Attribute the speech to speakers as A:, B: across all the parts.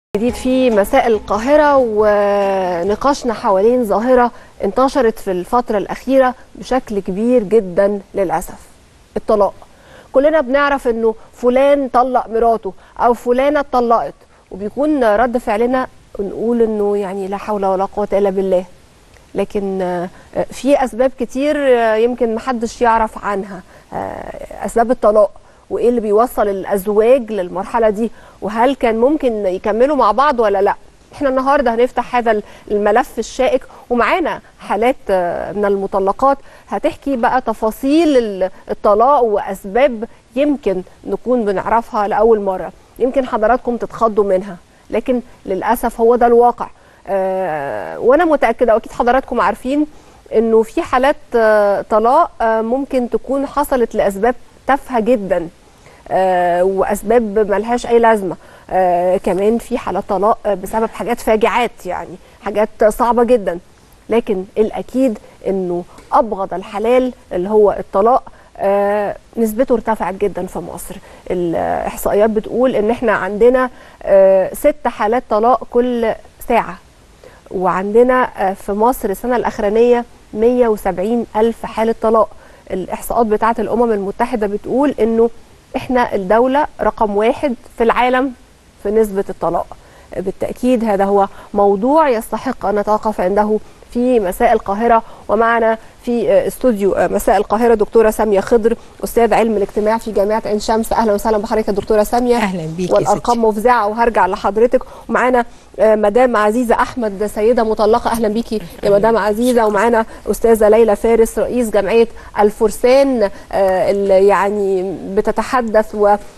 A: جديد في مساء القاهرة ونقاشنا حوالين ظاهرة انتشرت في الفترة الأخيرة بشكل كبير جدا للأسف الطلاق كلنا بنعرف انه فلان طلق مراته او فلانة اتطلقت وبيكون رد فعلنا نقول انه يعني لا حول ولا قوة الا بالله لكن آه، في اسباب كتير آه، يمكن محدش يعرف عنها آه، اسباب الطلاق وايه اللي بيوصل الازواج للمرحله دي وهل كان ممكن يكملوا مع بعض ولا لا احنا النهارده هنفتح هذا الملف الشائك ومعانا حالات آه، من المطلقات هتحكي بقى تفاصيل ال- الطلاق واسباب يمكن نكون بنعرفها لاول مره يمكن حضراتكم تتخضوا منها لكن للاسف هو ده الواقع آه، وانا متاكده واكيد حضراتكم عارفين انه في حالات آه، طلاق آه، ممكن تكون حصلت لاسباب تافهه جدا آه، واسباب ملهاش اي لازمه آه، كمان في حالات طلاق آه، بسبب حاجات فاجعات يعني حاجات صعبه جدا لكن الاكيد انه ابغض الحلال اللي هو الطلاق آه، نسبته ارتفعت جدا في مصر الاحصائيات بتقول ان احنا عندنا آه، ست حالات طلاق كل ساعه وعندنا آه، في مصر السنه الاخرانيه 170 الف حاله طلاق الاحصاءات بتاعه الامم المتحده بتقول انه احنا الدوله رقم واحد في العالم في نسبه الطلاق بالتاكيد هذا هو موضوع يستحق ان نتوقف عنده في مساء القاهره ومعنا في آه، استوديو آه، مساء القاهره دكتوره ساميه خضر استاذ علم الاجتماع في جامعه عين شمس اهلا وسهلا بحضرتك يا دكتوره ساميه
B: اهلا بيكي يا
A: والارقام مفزعه وهرجع لحضرتك ومعانا آه، مدام عزيزه احمد سيده مطلقه اهلا بيكي يا مدام عزيزه ومعانا استاذه ليلى فارس رئيس جمعيه الفرسان آه، اللي يعني بتتحدث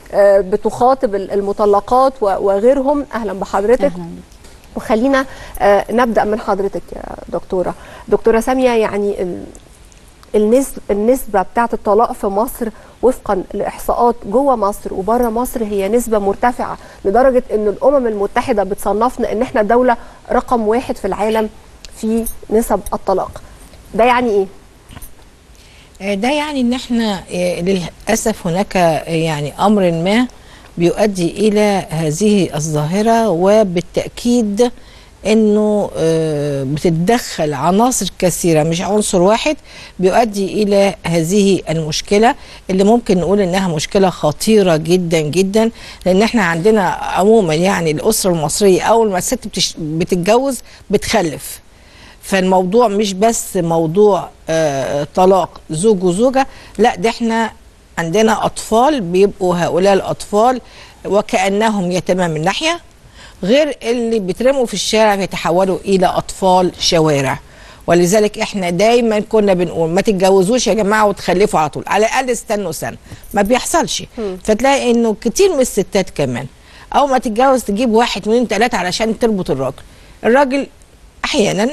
A: وبتخاطب المطلقات و- وغيرهم اهلا بحضرتك وخلينا آه، نبدا من حضرتك يا دكتوره دكتوره ساميه يعني ال- النسب النسبه بتاعه الطلاق في مصر وفقا لاحصاءات جوه مصر وبره مصر هي نسبه مرتفعه لدرجه ان الامم المتحده بتصنفنا ان احنا دوله رقم واحد في العالم في نسب الطلاق ده يعني ايه
B: آه، ده يعني ان احنا آه، للاسف هناك آه، يعني امر ما بيؤدي الى هذه الظاهره وبالتاكيد انه آه، بتتدخل عناصر كثيره مش عنصر واحد بيؤدي الى هذه المشكله اللي ممكن نقول انها مشكله خطيره جدا جدا لان احنا عندنا عموما يعني الاسره المصريه اول ما الست بتش- بتتجوز بتخلف فالموضوع مش بس موضوع آه، طلاق زوج وزوجة لا ده احنا عندنا أطفال بيبقوا هؤلاء الأطفال وكأنهم يتامى من ناحية غير اللي بيترموا في الشارع بيتحولوا إلى أطفال شوارع ولذلك احنا دايما كنا بنقول ما تتجوزوش يا جماعه وتخلفوا على طول على الاقل استنوا سنه ما بيحصلش فتلاقي انه كتير من الستات كمان اول ما تتجوز تجيب واحد اتنين تلاته علشان تربط الراجل الراجل احيانا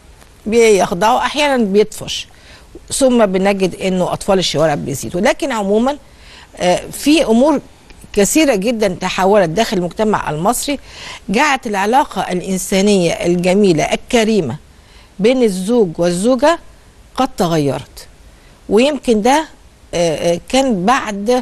B: بيخضعوا احيانا بيطفش ثم بنجد انه اطفال الشوارع بيزيدوا لكن عموما آه، في امور كثيرة جدا تحولت داخل المجتمع المصري جعلت العلاقة الإنسانية الجميلة الكريمة بين الزوج والزوجة قد تغيرت ويمكن ده آه، آه، كان بعد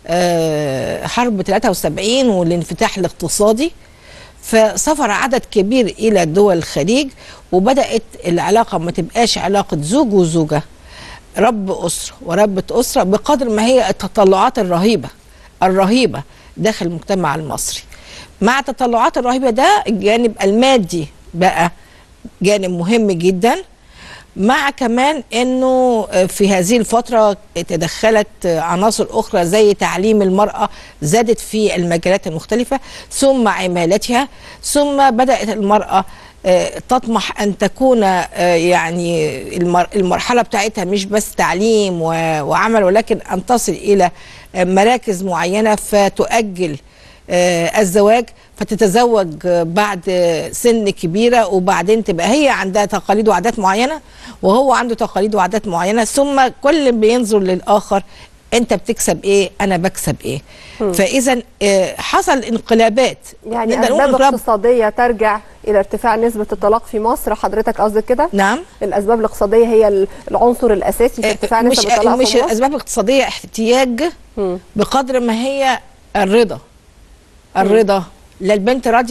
B: آه، حرب 73 والانفتاح الاقتصادي فسافر عدد كبير الى دول الخليج وبدات العلاقه ما تبقاش علاقه زوج وزوجه رب اسره وربة اسره بقدر ما هي التطلعات الرهيبه الرهيبه داخل المجتمع المصري مع التطلعات الرهيبه ده الجانب المادي بقى جانب مهم جدا مع كمان انه في هذه الفتره تدخلت عناصر اخرى زي تعليم المراه زادت في المجالات المختلفه ثم عمالتها ثم بدات المراه آه، تطمح ان تكون آه، يعني المر- المرحله بتاعتها مش بس تعليم و- وعمل ولكن ان تصل الى آه، مراكز معينه فتؤجل آه، الزواج فتتزوج آه، بعد آه، سن كبيره وبعدين تبقى هي عندها تقاليد وعادات معينه وهو عنده تقاليد وعادات معينه ثم كل بينظر للاخر انت بتكسب ايه انا بكسب ايه فاذا آه، حصل انقلابات
A: يعني
B: نقدر نقول
A: اسباب
B: انقلاب-
A: اقتصاديه ترجع الى ارتفاع نسبه الطلاق في مصر حضرتك قصدك كده
B: نعم
A: الاسباب الاقتصاديه هي العنصر الاساسي في ارتفاع
B: مش
A: نسب الطلاق
B: مش
A: في مصر
B: الاسباب الاقتصاديه احتياج
A: مم.
B: بقدر ما هي الرضا الرضا لا البنت راضيه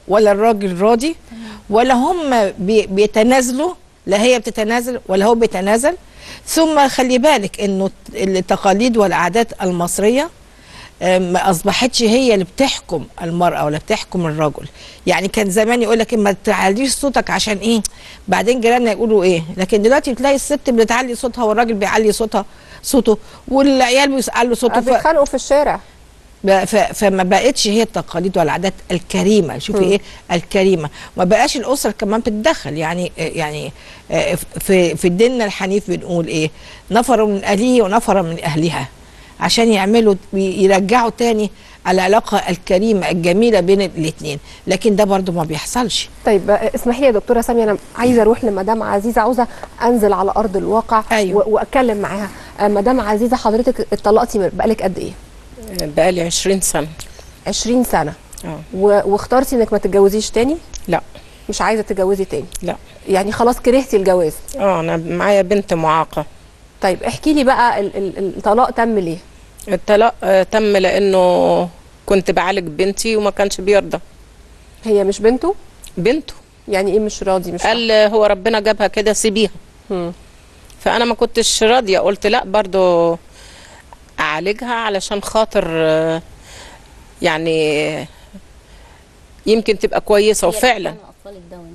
B: ولا الراجل راضي ولا هم بي- بيتنازلوا لا هي بتتنازل ولا هو بيتنازل ثم خلي بالك انه التقاليد والعادات المصريه آه، ما اصبحتش هي اللي بتحكم المراه ولا بتحكم الرجل يعني كان زمان يقول لك ما تعليش صوتك عشان ايه بعدين جيراننا يقولوا ايه لكن دلوقتي بتلاقي الست بتعلي صوتها والراجل بيعلي صوتها صوته والعيال بيعلوا صوته ف...
A: بيتخانقوا في الشارع
B: ب- ف- فما بقتش هي التقاليد والعادات الكريمه شوفي
A: مم.
B: ايه الكريمه ما بقاش الاسره كمان بتتدخل يعني يعني آه، في في ديننا الحنيف بنقول ايه نفر من اهله ونفر من اهلها عشان يعملوا يرجعوا تاني العلاقه الكريمه الجميله بين الاثنين لكن ده برضو ما بيحصلش
A: طيب آه، اسمحي لي يا دكتوره ساميه انا عايزه اروح لمدام عزيزه عاوزه انزل على ارض الواقع
B: أيوة.
A: و- واتكلم معاها آه، مدام عزيزه حضرتك اتطلقتي من- بقالك قد ايه
C: بقالي 20 سنة
A: 20 سنه
C: اه
A: و- واخترتي انك ما تتجوزيش تاني
C: لا
A: مش عايزه تتجوزي تاني
C: لا
A: يعني خلاص كرهتي الجواز
C: اه انا معايا بنت معاقة
A: طيب احكي لي بقى ال- ال- الطلاق تم ليه
C: الطلاق آه، تم لانه كنت بعالج بنتي وما كانش بيرضى
A: هي مش بنته
C: بنته
A: يعني ايه مش راضي مش
C: قال هو ربنا جابها كده سيبيها
A: مم.
C: فانا ما كنتش راضية قلت لا برضو اعالجها علشان خاطر آه، يعني يمكن تبقى كويسة وفعلا
D: اطفال الدون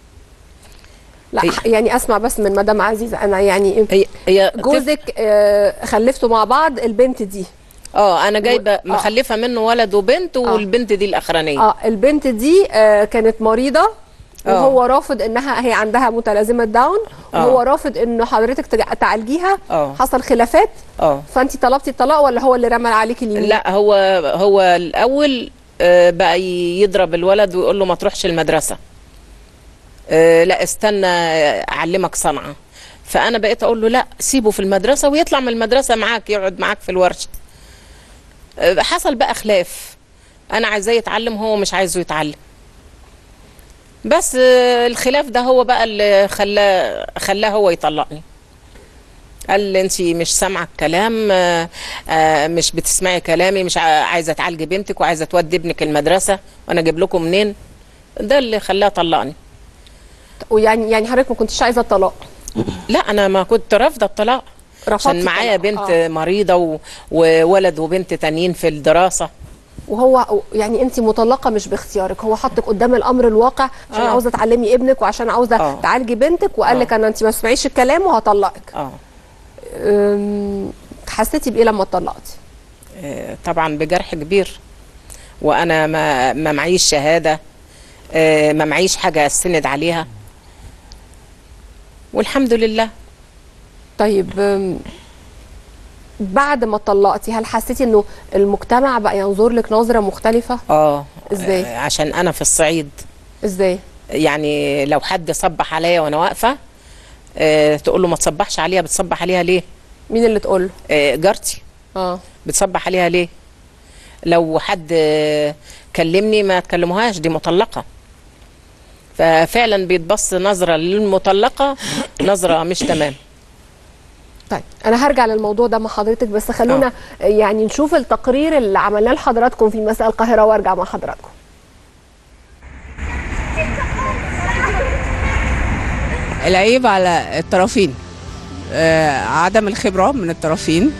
A: لا
C: هي-
A: يعني اسمع بس من مدام عزيزه انا يعني
C: هي هي
A: جوزك آه، خلفتوا مع بعض البنت دي
C: اه انا جايبه
A: آه.
C: مخلفه منه ولد وبنت والبنت دي الاخرانيه
A: اه البنت دي آه كانت مريضه
C: آه.
A: وهو رافض انها هي عندها متلازمه داون
C: آه.
A: وهو رافض انه حضرتك تج- تعالجيها
C: آه.
A: حصل خلافات
C: اه
A: فانت طلبتي الطلاق ولا هو اللي رمى عليكي اليمين
C: لا هو هو الاول آه، بقى يضرب الولد ويقول له ما تروحش المدرسه آه، لا استنى آه، اعلمك صنعه فانا بقيت اقول له لا سيبه في المدرسه ويطلع من المدرسه معاك يقعد معاك في الورشه آه، حصل بقى خلاف انا عايزاه يتعلم هو مش عايزه يتعلم بس آه، الخلاف ده هو بقى اللي خلاه خلاه هو يطلقني قال لي انت مش سامعه الكلام آه، آه، مش بتسمعي كلامي مش ع- عايزه تعالجي بنتك وعايزه تودي ابنك المدرسه وانا اجيب لكم منين ده اللي خلاه طلقني
A: ويعني يعني حضرتك ما كنتش عايزه الطلاق
C: لا انا ما كنت رافضه الطلاق
A: رفضتي
C: عشان معايا
A: الطلاق.
C: بنت
A: آه.
C: مريضه و... وولد وبنت تانيين في الدراسه
A: وهو يعني انت مطلقه مش باختيارك هو حطك قدام الامر الواقع عشان
C: آه.
A: عاوزه تعلمي ابنك وعشان عاوزه
C: آه.
A: تعالجي بنتك وقال
C: آه.
A: لك انا انت ما تسمعيش الكلام وهطلقك
C: اه
A: أم، حسيتي بايه لما اتطلقتي
C: آه، طبعا بجرح كبير وانا ما ما معيش شهاده آه، ما معيش حاجه استند عليها والحمد لله
A: طيب أم، بعد ما اتطلقتي هل حسيتي انه المجتمع بقى ينظر لك نظره مختلفه
C: اه
A: إزاي؟
C: آه، عشان انا في الصعيد
A: ازاي
C: يعني لو حد صبح عليا وانا واقفه آه، تقول له ما تصبحش عليها بتصبح عليها ليه
A: مين اللي تقول له
C: آه، جارتي
A: اه
C: بتصبح عليها ليه لو حد آه، كلمني ما تكلموهاش دي مطلقه ففعلا بيتبص نظره للمطلقه نظره مش تمام
A: طيب انا هرجع للموضوع ده مع حضرتك بس خلونا يعني نشوف التقرير اللي عملناه لحضراتكم في مساء القاهره وارجع مع حضراتكم
E: العيب على الطرفين آه، عدم الخبرة من الطرفين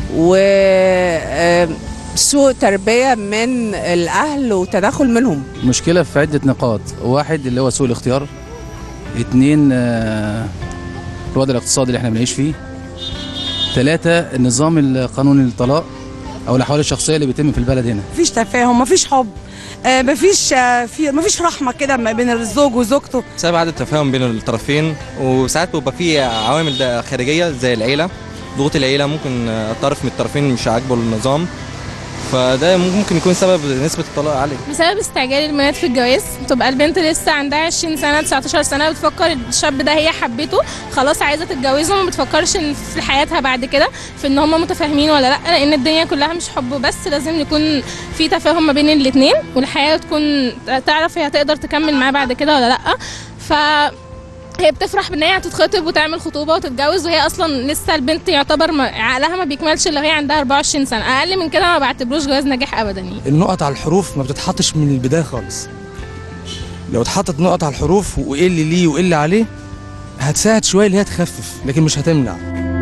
E: وسوء تربية من الأهل وتدخل منهم
F: مشكلة في عدة نقاط واحد اللي هو سوء الاختيار اتنين آه، الوضع الاقتصادي اللي احنا بنعيش فيه ثلاثة النظام القانوني للطلاق أو الأحوال الشخصية اللي بيتم في البلد هنا
G: مفيش تفاهم مفيش حب آه، مفيش آه، في مفيش رحمه كده ما بين الزوج وزوجته
H: بسبب عدم التفاهم بين الطرفين وساعات بيبقى في عوامل ده خارجيه زي العيله ضغوط العيله ممكن آه، طرف من الطرفين مش عاجبه النظام فده ممكن يكون سبب نسبه الطلاق عاليه
I: بسبب استعجال البنات في الجواز تبقى البنت لسه عندها 20 سنه 19 سنه بتفكر الشاب ده هي حبته خلاص عايزه تتجوزه وما بتفكرش إن في حياتها بعد كده في ان هم متفاهمين ولا لا لان الدنيا كلها مش حب بس لازم يكون في تفاهم ما بين الاثنين والحياه تكون تعرف هي هتقدر تكمل معاه بعد كده ولا لا ف هي بتفرح بان هي هتتخطب وتعمل خطوبه وتتجوز وهي اصلا لسه البنت يعتبر ما عقلها ما بيكملش الا وهي عندها 24 سنه اقل من كده ما بعتبروش جواز ناجح ابدا يعني
J: النقط على الحروف ما بتتحطش من البدايه خالص
D: لو اتحطت نقط على الحروف وايه اللي ليه وايه اللي عليه هتساعد شويه اللي هي تخفف لكن مش هتمنع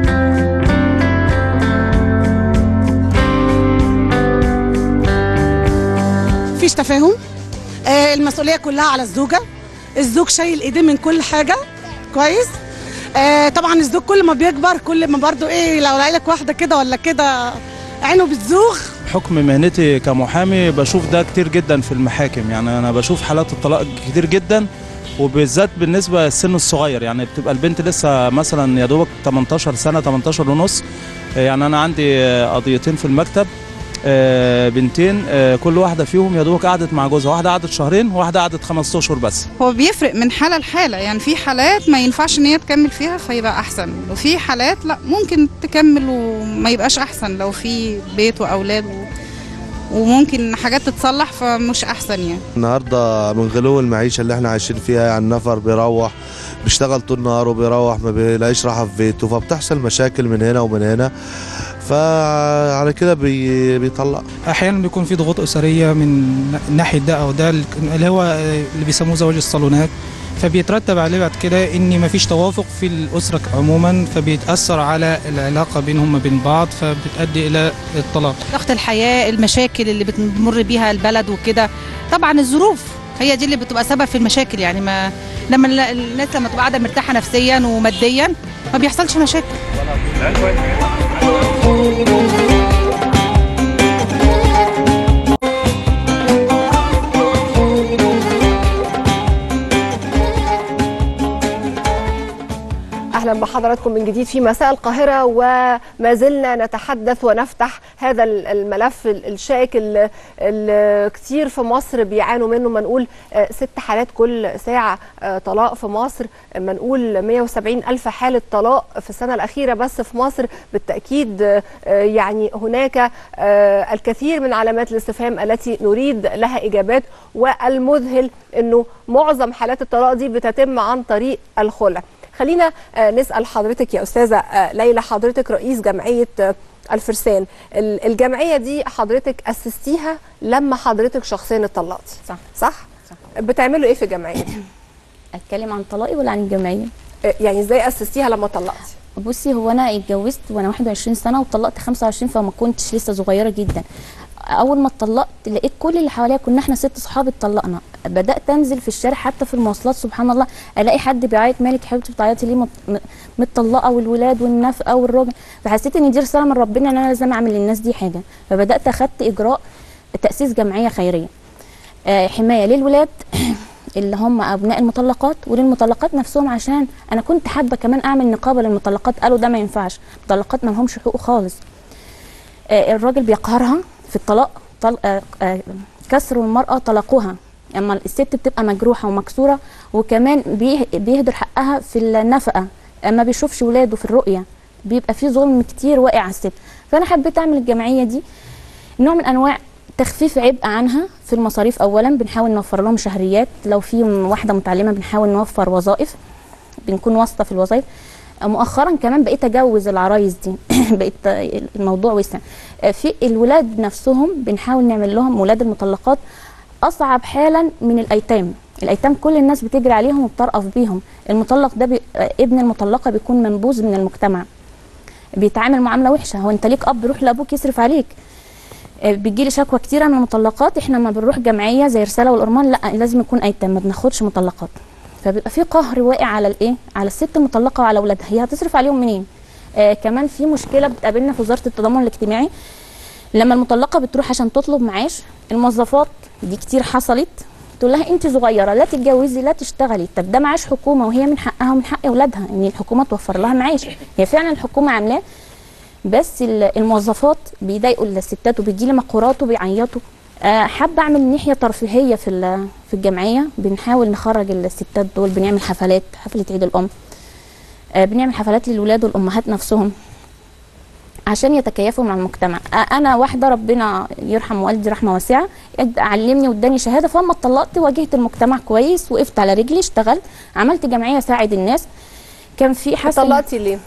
G: مفيش تفاهم آه، المسؤوليه كلها على الزوجه الزوج شايل ايديه من كل حاجه كويس آه، طبعا الزوج كل ما بيكبر كل ما برضو ايه لو لقيلك واحده كده ولا كده عينه بتزوغ
J: حكم مهنتي كمحامي بشوف ده كتير جدا في المحاكم يعني انا بشوف حالات الطلاق كتير جدا وبالذات بالنسبه للسن الصغير يعني بتبقى البنت لسه مثلا يا دوبك 18 سنه 18 ونص يعني انا عندي قضيتين في المكتب آه، بنتين آه، كل واحده فيهم يا دوبك قعدت مع جوزها واحده قعدت شهرين وواحده قعدت خمس اشهر بس
K: هو بيفرق من حالة لحالة يعني في حالات ما ينفعش ان هي تكمل فيها فيبقى احسن وفي حالات لا ممكن تكمل وما يبقاش احسن لو في بيت واولاد و... وممكن حاجات تتصلح فمش احسن يعني
L: النهارده من غلو المعيشه اللي احنا عايشين فيها يعني النفر بيروح بيشتغل طول النهار وبيروح ما بيلاقيش راحه في بيته فبتحصل مشاكل من هنا ومن هنا فعلى كده بي بيطلق
M: احيانا بيكون في ضغوط اسريه من ناحيه ده او ده اللي هو اللي بيسموه زواج الصالونات فبيترتب عليه بعد كده ان مفيش توافق في الاسره عموما فبيتاثر على العلاقه بينهم وبين بعض فبتؤدي الى الطلاق
N: ضغط الحياه المشاكل اللي بتمر بيها البلد وكده طبعا الظروف هي دي اللي بتبقى سبب في المشاكل يعني ما لما ال- الناس لما تبقى قاعده مرتاحه نفسيا وماديا ما بيحصلش مشاكل
A: اهلا بحضراتكم من جديد في مساء القاهره وما زلنا نتحدث ونفتح هذا ال- الملف ال- الشائك اللي- اللي كتير في مصر بيعانوا منه ما نقول آه، ست حالات كل ساعه آه، طلاق في مصر ما نقول 170 الف حاله طلاق في السنه الاخيره بس في مصر بالتاكيد آه، يعني هناك آه، الكثير من علامات الاستفهام التي نريد لها اجابات والمذهل انه معظم حالات الطلاق دي بتتم عن طريق الخلع خلينا آه، نسال حضرتك يا استاذه آه، ليلى حضرتك رئيس جمعيه آه، الفرسان ال- الجمعيه دي حضرتك اسستيها لما حضرتك شخصيا اتطلقتي
O: صح
A: صح, صح. بتعملوا ايه في الجمعيه دي
O: اتكلم عن طلاقي ولا عن الجمعيه
A: آه، يعني ازاي اسستيها لما طلقتي
O: بصي هو انا اتجوزت وانا 21 سنه وطلقت 25 فما كنتش لسه صغيره جدا اول ما اتطلقت لقيت كل اللي حواليا كنا احنا ست صحاب اتطلقنا بدات انزل في الشارع حتى في المواصلات سبحان الله الاقي حد بيعيط مالك حبيبتي بتعيطي ليه مت- م- متطلقه والولاد والنفقه والراجل فحسيت ان دي رساله من ربنا ان انا لازم اعمل للناس دي حاجه فبدات اخدت اجراء تاسيس جمعيه خيريه آه، حمايه للولاد اللي هم ابناء المطلقات وللمطلقات نفسهم عشان انا كنت حابه كمان اعمل نقابه للمطلقات قالوا ده ما ينفعش المطلقات ما لهمش حقوق خالص آه، الراجل بيقهرها في الطلاق طل... آه، آه، كسر المراه طلقها اما الست بتبقى مجروحه ومكسوره وكمان بيه- بيهدر حقها في النفقه اما بيشوفش ولاده في الرؤيه بيبقى في ظلم كتير واقع على الست فانا حبيت اعمل الجمعيه دي نوع من انواع تخفيف عبء عنها في المصاريف اولا بنحاول نوفر لهم شهريات لو في واحده متعلمه بنحاول نوفر وظائف بنكون واسطه في الوظائف مؤخرا كمان بقيت اجوز العرايس دي بقيت الموضوع وسع في الولاد نفسهم بنحاول نعمل لهم ولاد المطلقات اصعب حالا من الايتام الايتام كل الناس بتجري عليهم وبترأف بيهم المطلق ده بي... ابن المطلقه بيكون منبوذ من المجتمع بيتعامل معامله وحشه هو انت ليك اب روح لابوك يصرف عليك بتجي لي شكوى كتيره من المطلقات احنا لما بنروح جمعيه زي رساله والارمان لا لازم يكون ايتام ما بناخدش مطلقات فبيبقى في قهر واقع على الايه على الست المطلقه وعلى اولادها هي هتصرف عليهم منين آه كمان في مشكله بتقابلنا في وزاره التضامن الاجتماعي لما المطلقه بتروح عشان تطلب معاش الموظفات دي كتير حصلت تقول لها انت صغيره لا تتجوزي لا تشتغلي طب ده معاش حكومه وهي من حقها ومن حق اولادها ان الحكومه توفر لها معاش هي فعلا الحكومه عاملاه بس ال- الموظفات بيضايقوا الستات وبيجي لي مقورات وبيعيطوا آه، حابه اعمل ناحيه ترفيهيه في ال- في الجمعيه بنحاول نخرج الستات دول بنعمل حفلات حفله عيد الام آه، بنعمل حفلات للولاد والامهات نفسهم عشان يتكيفوا مع المجتمع آه، انا واحده ربنا يرحم والدي رحمه واسعه اد- علمني واداني شهاده فلما اتطلقت واجهت المجتمع كويس وقفت على رجلي اشتغلت عملت جمعيه اساعد الناس كان في حسن
A: اتطلقتي ليه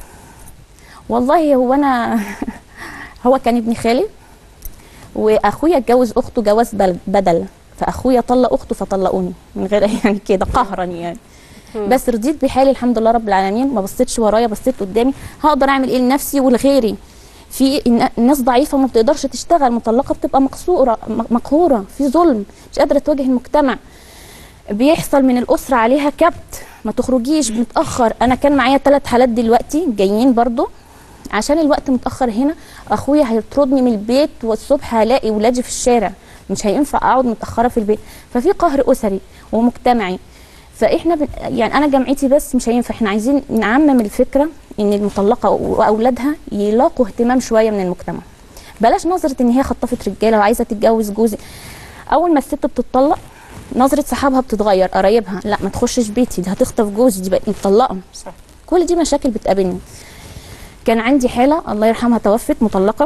O: والله هو انا هو كان ابن خالي واخويا اتجوز اخته جواز بل- بدل فاخويا طلق اخته فطلقوني من غير يعني كده قهرا يعني
A: مم.
O: بس رضيت بحالي الحمد لله رب العالمين ما بصيتش ورايا بصيت قدامي هقدر اعمل ايه لنفسي ولغيري في الن- الناس ضعيفه ما بتقدرش تشتغل مطلقه بتبقى مقصوره م- مقهوره في ظلم مش قادره تواجه المجتمع بيحصل من الاسره عليها كبت ما تخرجيش متاخر انا كان معايا ثلاث حالات دلوقتي جايين برضو عشان الوقت متاخر هنا اخويا هيطردني من البيت والصبح هلاقي ولادي في الشارع مش هينفع اقعد متاخره في البيت ففي قهر اسري ومجتمعي فاحنا بن... يعني انا جامعتي بس مش هينفع احنا عايزين نعمم الفكره ان المطلقه واولادها يلاقوا اهتمام شويه من المجتمع بلاش نظره ان هي خطفت رجاله وعايزه تتجوز جوزي اول ما الست بتطلق نظره صحابها بتتغير قرايبها لا ما تخشش بيتي دي هتخطف جوزي دي بقت مطلقه
A: صح.
O: كل دي مشاكل بتقابلني كان عندي حاله الله يرحمها توفت مطلقه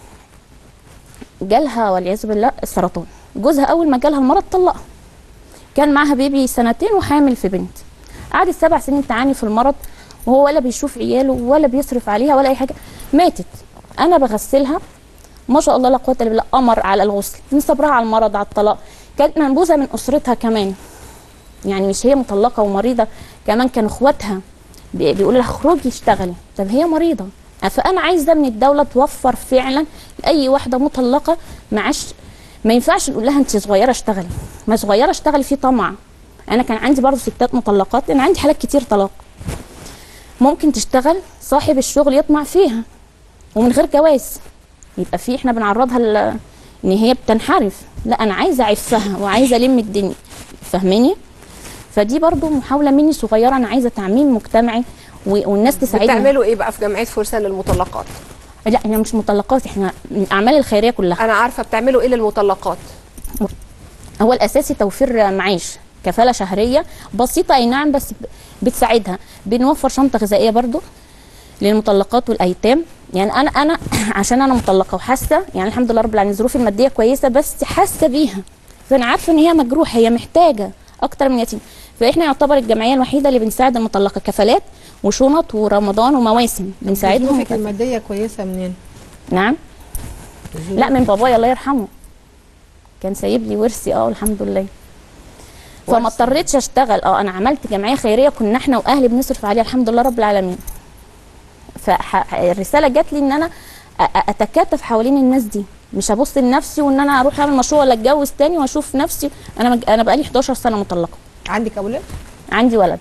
O: جالها والعياذ بالله السرطان جوزها اول ما جالها المرض طلقها كان معاها بيبي سنتين وحامل في بنت قعدت سبع سنين تعاني في المرض وهو ولا بيشوف عياله ولا بيصرف عليها ولا اي حاجه ماتت انا بغسلها ما شاء الله لا قوه الا بالله قمر على الغسل من صبرها على المرض على الطلاق كانت منبوذه من اسرتها كمان يعني مش هي مطلقه ومريضه كمان كانوا اخواتها بي- بيقولوا لها اخرجي اشتغلي طب هي مريضه فانا عايزه من الدوله توفر فعلا لاي واحده مطلقه معاش ما ينفعش نقول لها انت صغيره اشتغلي ما صغيره اشتغلي في طمع انا كان عندي برضه ستات مطلقات انا عندي حالات كتير طلاق ممكن تشتغل صاحب الشغل يطمع فيها ومن غير جواز يبقى في احنا بنعرضها ل... ان هي بتنحرف لا انا عايزه اعفها وعايزه الم الدنيا فاهماني فدي برضو محاوله مني صغيره انا عايزه تعميم مجتمعي و... والناس تساعدني
A: بتعملوا ايه بقى في جمعيه فرسان للمطلقات
O: لا احنا مش مطلقات احنا من الاعمال الخيريه كلها
A: انا عارفه بتعملوا ايه للمطلقات
O: هو الاساسي توفير معيش كفاله شهريه بسيطه اي نعم بس ب- بتساعدها بنوفر شنطه غذائيه برضو للمطلقات والايتام يعني انا انا عشان انا مطلقه وحاسه يعني الحمد لله رب العالمين ظروفي الماديه كويسه بس حاسه بيها فانا عارفه ان هي مجروحه هي محتاجه اكتر من يتيم فاحنا يعتبر الجمعيه الوحيده اللي بنساعد المطلقه كفالات وشنط ورمضان ومواسم بنساعدهم
B: ظروفك الماديه كويسه منين؟
O: نعم لا من بابايا الله يرحمه كان سايب لي ورثي اه الحمد لله فما اضطريتش اشتغل اه انا عملت جمعيه خيريه كنا احنا واهلي بنصرف عليها الحمد لله رب العالمين فالرساله جات لي ان انا أ- أ- اتكاتف حوالين الناس دي مش هبص لنفسي وان انا اروح اعمل مشروع ولا اتجوز تاني واشوف نفسي انا مج... انا بقالي 11 سنه مطلقه
B: عندك اولاد
O: عندي ولد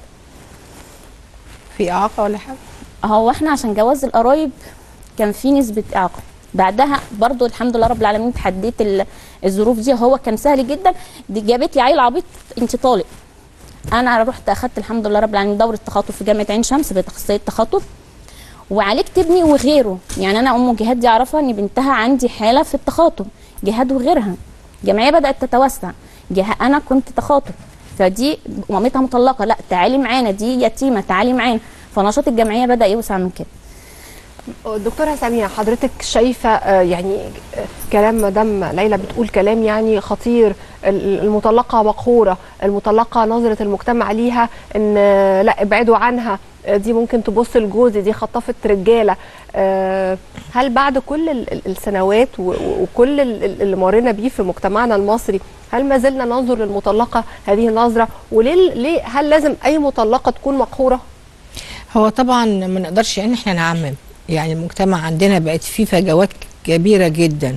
B: في اعاقه ولا حاجه
O: هو احنا عشان جواز القرايب كان في نسبة إعاقة بعدها برضو الحمد لله رب العالمين تحديت ال- الظروف دي هو كان سهل جدا دي جابت لي عيل عبيط انت طالق انا رحت اخدت الحمد لله رب العالمين دوره تخاطب في جامعه عين شمس باخصائيه تخاطب وعالجت ابني وغيره يعني انا ام جهاد دي اعرفها ان بنتها عندي حاله في التخاطب جهاد وغيرها الجمعيه بدات تتوسع جه انا كنت تخاطب فدي مامتها مطلقه لا تعالي معانا دي يتيمه تعالي معانا فنشاط الجمعيه بدا يوسع من كده
A: دكتورة سامية حضرتك شايفة آه، يعني آه، كلام مدام ليلى بتقول كلام يعني خطير ال- المطلقة مقهورة المطلقة نظرة المجتمع ليها ان آه، لا ابعدوا عنها آه، دي ممكن تبص لجوزي دي خطفت رجالة آه، هل بعد كل ال- ال- السنوات و- و- وكل ال- ال- اللي مرينا بيه في مجتمعنا المصري هل ما زلنا ننظر للمطلقة هذه النظرة وليه ليه هل لازم أي مطلقة تكون مقهورة؟
B: هو طبعا ما نقدرش ان احنا نعمم يعني المجتمع عندنا بقت فيه فجوات كبيره جدا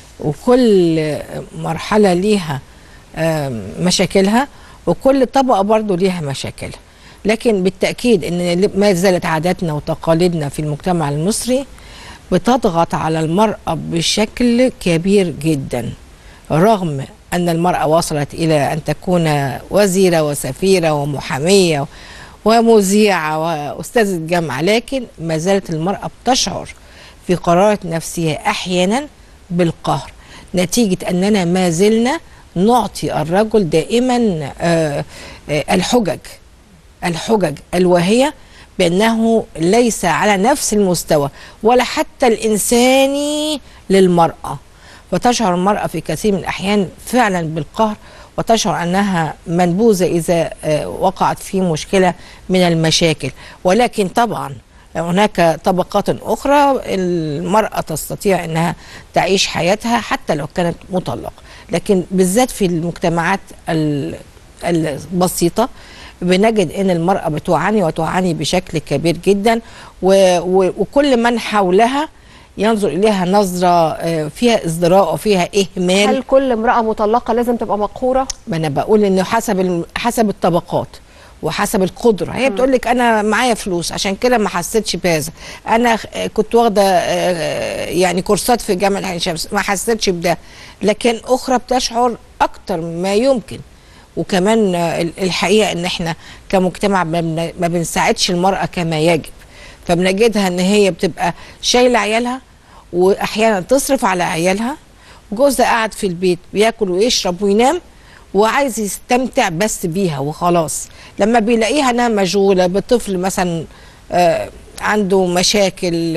B: وكل مرحله ليها آم، مشاكلها وكل طبقه برضو ليها مشاكلها لكن بالتاكيد ان ما زالت عاداتنا وتقاليدنا في المجتمع المصري بتضغط على المراه بشكل كبير جدا رغم ان المراه وصلت الى ان تكون وزيره وسفيره ومحاميه ومذيعه واستاذه جامعه لكن ما زالت المراه بتشعر في قرارات نفسها احيانا بالقهر نتيجه اننا ما زلنا نعطي الرجل دائما آه، آه، الحجج الحجج الواهيه بانه ليس على نفس المستوى ولا حتى الانساني للمراه وتشعر المراه في كثير من الاحيان فعلا بالقهر وتشعر انها منبوذه اذا آه، وقعت في مشكله من المشاكل ولكن طبعا هناك طبقات اخرى المراه تستطيع انها تعيش حياتها حتى لو كانت مطلقه لكن بالذات في المجتمعات ال- البسيطه بنجد ان المراه بتعاني وتعاني بشكل كبير جدا و و وكل من حولها ينظر اليها نظره آه، فيها ازدراء وفيها اهمال
A: هل كل امراه مطلقه لازم تبقى مقهوره
B: ما انا بقول انه حسب الم- حسب الطبقات وحسب القدره هي بتقول لك انا معايا فلوس عشان كده ما حسيتش بهذا انا خ- كنت واخده آه، يعني كورسات في جامعه عين شمس ما حسيتش بده لكن اخرى بتشعر اكتر ما يمكن وكمان آه، ال- الحقيقه ان احنا كمجتمع ما بن- ما بنساعدش المراه كما يجب فبنجدها ان هي بتبقى شايله عيالها واحيانا تصرف على عيالها جوزها قاعد في البيت بياكل ويشرب وينام وعايز يستمتع بس بيها وخلاص لما بيلاقيها انها مشغوله بطفل مثلا آه، عنده مشاكل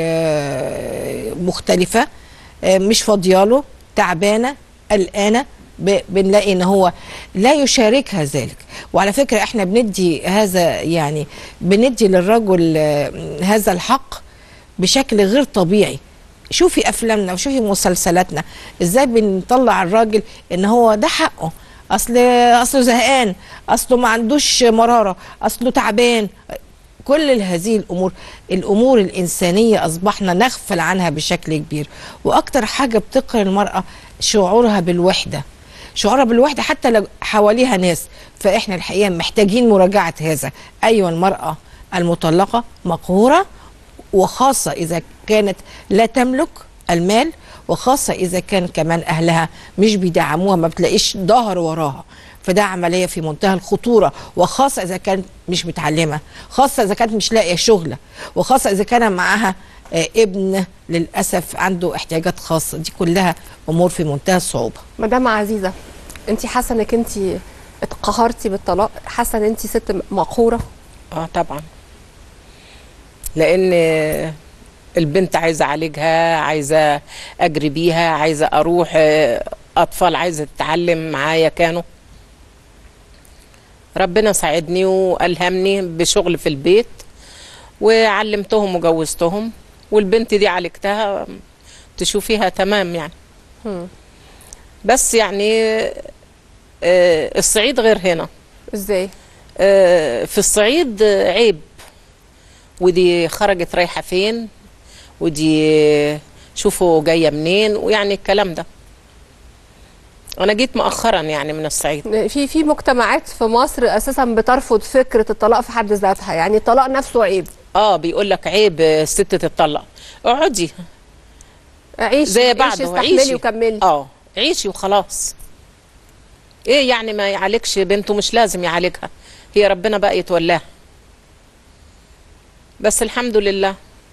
B: آه، مختلفه آه، مش فاضياله تعبانه قلقانه ب- بنلاقي ان هو لا يشاركها ذلك وعلى فكره احنا بندي هذا يعني بندي للرجل آه، هذا الحق بشكل غير طبيعي شوفي افلامنا وشوفي مسلسلاتنا ازاي بنطلع الراجل ان هو ده حقه اصل اصله زهقان اصله ما عندوش مراره اصله تعبان كل هذه الامور الامور الانسانيه اصبحنا نغفل عنها بشكل كبير واكتر حاجه بتقهر المراه شعورها بالوحده شعورها بالوحده حتى لو حواليها ناس فاحنا الحقيقه محتاجين مراجعه هذا ايوه المراه المطلقه مقهوره وخاصة إذا كانت لا تملك المال وخاصة إذا كان كمان أهلها مش بيدعموها ما بتلاقيش ظهر وراها فده عملية في منتهى الخطورة وخاصة إذا كانت مش متعلمة خاصة إذا كانت مش لاقية شغلة وخاصة إذا كان معاها آه، ابن للأسف عنده احتياجات خاصة دي كلها أمور في منتهى الصعوبة
A: مدام عزيزه انت حاسه انك انت اتقهرتي بالطلاق حاسه ان انت ست مقهوره
C: اه طبعا لان البنت عايزه اعالجها عايزه اجري بيها عايزه اروح آه، اطفال عايزه تتعلم معايا كانوا ربنا ساعدني والهمني بشغل في البيت وعلمتهم وجوزتهم والبنت دي عالجتها تشوفيها تمام يعني بس يعني آه، الصعيد غير هنا
A: ازاي
C: في الصعيد آه، عيب ودي خرجت رايحه فين ودي شوفوا جايه منين ويعني الكلام ده انا جيت مؤخرا يعني من الصعيد
A: في في مجتمعات في مصر اساسا بترفض فكره الطلاق في حد ذاتها يعني الطلاق نفسه عيب
C: اه بيقول لك عيب آه، الست تتطلق اقعدي
A: عيشي
C: زي
A: عيشي
C: بعض
A: استحملي
C: وعيشي
A: وكملي
C: اه عيشي وخلاص ايه يعني ما يعالجش بنته مش لازم يعالجها هي ربنا بقى يتولاها بس الحمد لله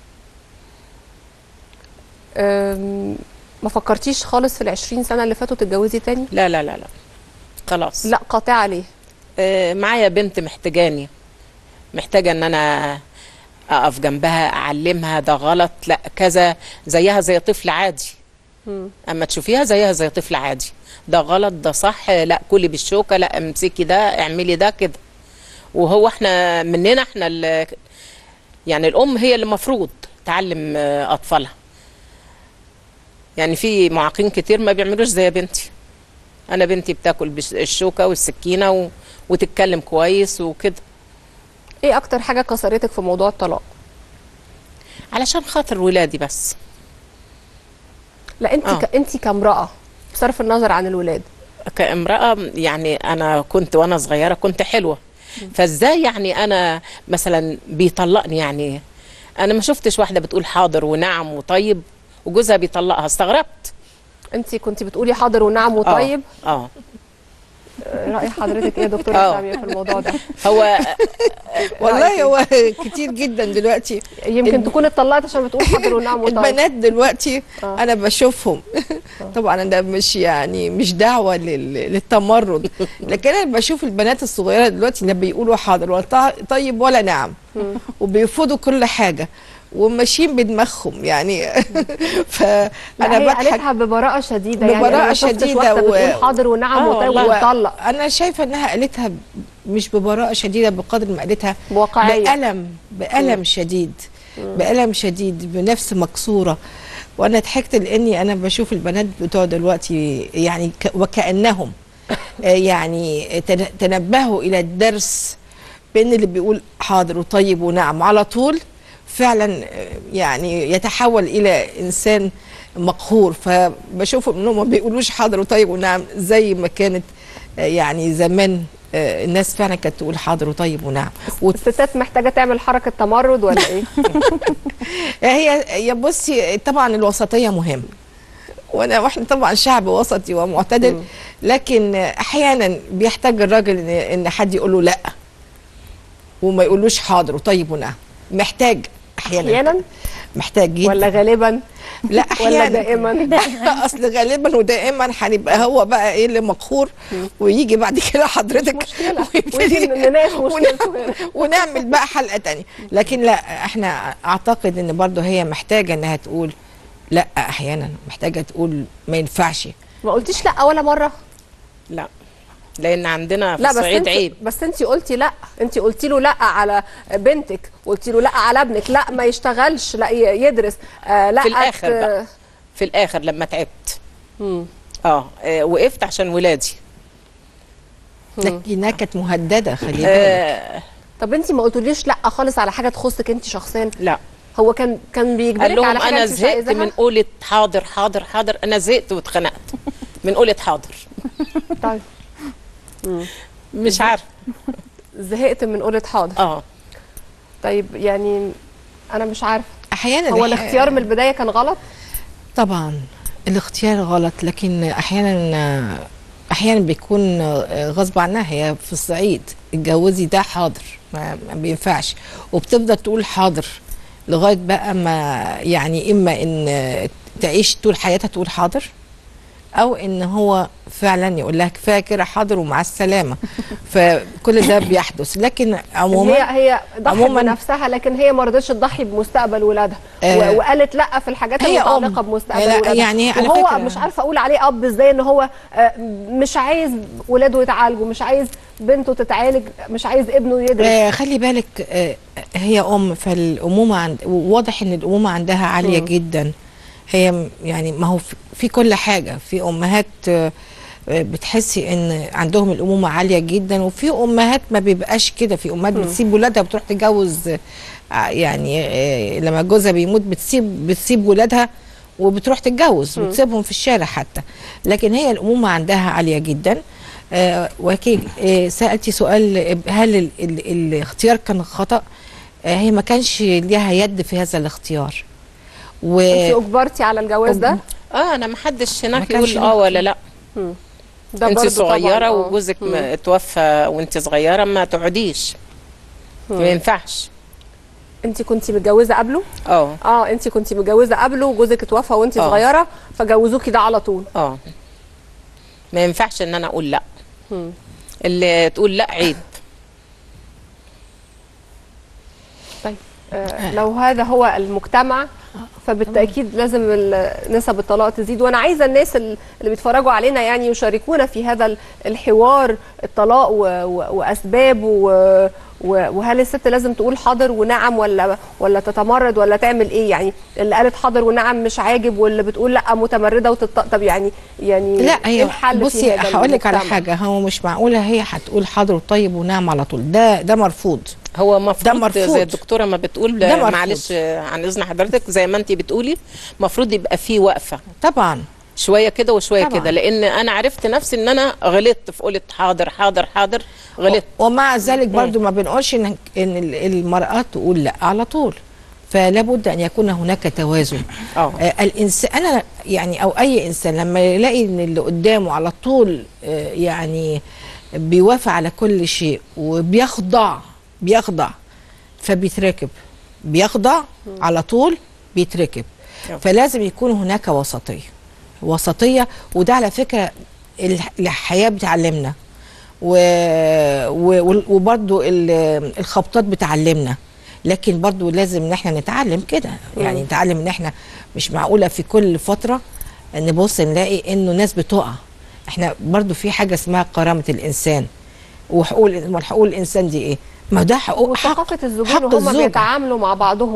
A: أم، ما فكرتيش خالص في العشرين سنه اللي فاتوا تتجوزي تاني
C: لا لا لا لا خلاص
A: لا قاطعه ليه
C: آه، معايا بنت محتاجاني محتاجة ان انا اقف جنبها اعلمها ده غلط لا كذا زيها زي طفل عادي اما تشوفيها زيها زي طفل عادي ده غلط ده صح لا كلي بالشوكة لا امسكي ده اعملي ده كده وهو احنا مننا احنا ال- يعني الام هي اللي المفروض تعلم آه، اطفالها يعني في معاقين كتير ما بيعملوش زي بنتي انا بنتي بتاكل بالشوكه والسكينه و... وتتكلم كويس وكده
A: ايه اكتر حاجه كسرتك في موضوع الطلاق
C: علشان خاطر ولادي بس
A: لا انت
C: آه.
A: ك... انت كامراه بصرف النظر عن الولاد
C: كامرأة يعني أنا كنت وأنا صغيرة كنت حلوة فإزاي يعني أنا مثلا بيطلقني يعني أنا ما شفتش واحدة بتقول حاضر ونعم وطيب وجوزها بيطلقها استغربت
A: انت كنت بتقولي حاضر ونعم وطيب
C: اه
A: راي حضرتك ايه يا دكتوره
C: آه.
A: ساميه في الموضوع ده
C: هو
B: والله هو كتير جدا دلوقتي
A: يمكن تكون اتطلقت عشان بتقول حاضر ونعم وطيب
B: البنات دلوقتي انا بشوفهم طبعا انا مش يعني مش دعوه لل- للتمرد لكن انا بشوف البنات الصغيره دلوقتي لا بيقولوا حاضر ولا طا- طيب ولا نعم وبيرفضوا كل حاجه وماشيين بدماغهم يعني فانا
A: لا هي
B: بضحك
A: قالتها ببراءه شديده يعني
B: ببراءة
A: أنا ما شفتش
B: شديدة
A: واحده
B: و-
A: بتقول حاضر ونعم
B: آه
A: وطيب
B: والله.
A: وتطلق
B: انا شايفه انها قالتها ب- مش ببراءه شديده بقدر ما قالتها
A: بواقعية.
B: بألم بألم
A: مم.
B: شديد بألم شديد بنفس مكسورة وانا ضحكت لاني انا بشوف البنات بتوع دلوقتي يعني ك- وكانهم آه، يعني تن- تنبهوا الى الدرس بان اللي بيقول حاضر وطيب ونعم على طول فعلا آه، يعني يتحول الى انسان مقهور فبشوف انهم ما بيقولوش حاضر وطيب ونعم زي ما كانت آه، يعني زمان آه، الناس فعلا كانت تقول حاضر وطيب ونعم
A: الستات محتاجه تعمل حركه تمرد ولا ايه
B: هي يا بصي طبعا الوسطيه مهم وانا واحنا طبعا شعب وسطي ومعتدل لكن احيانا بيحتاج الراجل ان ان حد يقول له لا وما يقولوش حاضر وطيب ونعم محتاج احيانا
A: احيانا
B: محتاج جدا
A: ولا غالبا
B: لا
A: ولا
B: احيانا
A: دائما
B: اصل غالبا ودائما هنبقى هو بقى ايه اللي مقهور ويجي بعد كده حضرتك
A: ودي نناقش مشكلته هنا.
B: ونعمل بقى حلقه تانية لكن لا احنا اعتقد ان برضو هي محتاجه انها تقول لا احيانا محتاجه تقول ما ينفعش
A: ما قلتيش لا ولا مره
C: لا لان عندنا في
A: لا بس
C: الصعيد
A: انت
C: عيب
A: بس انت قلتي لا انت قلتي له لا على بنتك قلتي له لا على ابنك لا ما يشتغلش لا ي- يدرس آه لا
C: في الاخر
A: ت-
C: بقى في الاخر لما تعبت
A: مم.
C: اه آه، وقفت عشان ولادي
B: لكنها كانت مهدده خلي بالك
C: آه
A: طب انت ما قلتوليش لا خالص على حاجه تخصك انت شخصيا
C: لا
A: هو كان كان
C: قال
A: بيجبرك
C: لهم
A: على حاجه
C: انا
A: انت مش
C: زهقت
A: عايزاها
C: من قولة حاضر حاضر حاضر انا زهقت واتخنقت من قولة حاضر
A: طيب مم.
C: مش عارفه
A: زهقت من قولة حاضر
C: اه
A: طيب يعني انا مش عارفه
B: احيانا
A: هو الاختيار من البدايه كان غلط
B: طبعا الاختيار غلط لكن احيانا احيانا بيكون غصب عنها هي في الصعيد اتجوزي ده حاضر ما, ما بينفعش وبتفضل تقول حاضر لغايه بقى ما يعني اما ان تعيش طول حياتها تقول حاضر او ان هو فعلا يقول لها كفايه كده حاضر ومع السلامه فكل ده بيحدث لكن عموما
A: هي هي ضحت
B: عموماً-
A: بنفسها لكن هي ما رضتش تضحي بمستقبل ولادها
B: آه.
A: و- وقالت لا في الحاجات
B: هي
A: المتعلقه
B: أم.
A: بمستقبل
B: لا،
A: ولادها
B: يعني على
A: وهو
B: فكرة-
A: مش عارفه اقول عليه اب ازاي ان هو آه، مش عايز ولاده يتعالجوا مش عايز بنته تتعالج مش عايز ابنه يدرس
B: آه خلي بالك آه هي ام فالامومه عند واضح ان الامومه عندها عاليه
A: مم.
B: جدا هي م- يعني ما هو في- في كل حاجه في امهات آه آه، بتحسي ان عندهم الامومه عاليه جدا وفي امهات ما بيبقاش كده في امهات
A: مم.
B: بتسيب ولادها بتروح تتجوز آه، يعني آه، لما جوزها بيموت بتسيب بتسيب ولادها وبتروح تتجوز
A: مم.
B: وتسيبهم في الشارع حتى لكن هي الامومه عندها عاليه جدا آه وكي آه سالتي سؤال هل ال ال الاختيار كان خطا آه هي ما كانش ليها يد في هذا الاختيار و
A: انت اجبرتي على الجواز ده
C: اه انا ما حدش هناك
B: كانش
C: يقول اه ولا لا
A: مم. ده
C: انت
A: برضو
C: صغيره
A: طبعاً، آه.
C: وجوزك
A: مم.
C: م- توفى وانت صغيره ما تقعديش
A: مم.
C: ما ينفعش
A: انت كنتي متجوزه قبله
C: اه
A: اه انت كنتي متجوزه قبله وجوزك اتوفى وانت
C: آه.
A: صغيره فجوزوكي ده على طول
C: اه ما ينفعش ان انا اقول لا
A: مم.
C: اللي تقول لا عيب
A: طيب آه لو هذا هو المجتمع فبالتاكيد لازم ال- نسب الطلاق تزيد وانا عايزه الناس ال- اللي بيتفرجوا علينا يعني يشاركونا في هذا ال- الحوار الطلاق و- و- واسبابه و- و- وهل الست لازم تقول حاضر ونعم ولا ولا تتمرد ولا تعمل ايه يعني اللي قالت حاضر ونعم مش عاجب واللي بتقول لا متمرده وتط... طب يعني يعني
B: لا
A: ايه
B: هي
A: الحل في
B: بصي
A: هذا
B: هقول لك على
A: المجتمع؟
B: حاجه هو مش معقوله هي هتقول حاضر وطيب ونعم على طول ده ده مرفوض
C: هو مفروض
B: مرفوض.
C: زي الدكتوره ما بتقول
B: ده مرفوض.
C: معلش آه، عن اذن حضرتك زي ما انت بتقولي المفروض يبقى في وقفه
B: طبعا
C: شويه كده وشويه
B: طبعاً.
C: كده لان انا عرفت نفسي ان انا غلطت في قولة حاضر حاضر حاضر غلطت
B: ومع ذلك برضو ما بنقولش ان ان ال- المراه تقول لا على طول فلا بد ان يكون هناك توازن
C: اه
B: آه الانسان انا يعني او اي انسان لما يلاقي ان اللي قدامه على طول آه يعني بيوافق على كل شيء وبيخضع بيخضع فبيتركب بيخضع على طول بيتركب
C: أه.
B: فلازم يكون هناك وسطيه وسطيه وده على فكره الح- الحياه بتعلمنا و... و... وبرضو ال- الخبطات بتعلمنا لكن برضو لازم ان احنا نتعلم كده يعني
A: مم.
B: نتعلم ان احنا مش معقوله في كل فتره نبص نلاقي انه ناس بتقع احنا برضو في حاجه اسمها كرامه الانسان وحقوق حقوق الانسان دي ايه ما ده حقوق حق
A: وثقافه الزوجين
B: حق
A: وهم
B: الزوجة.
A: بيتعاملوا مع بعضهم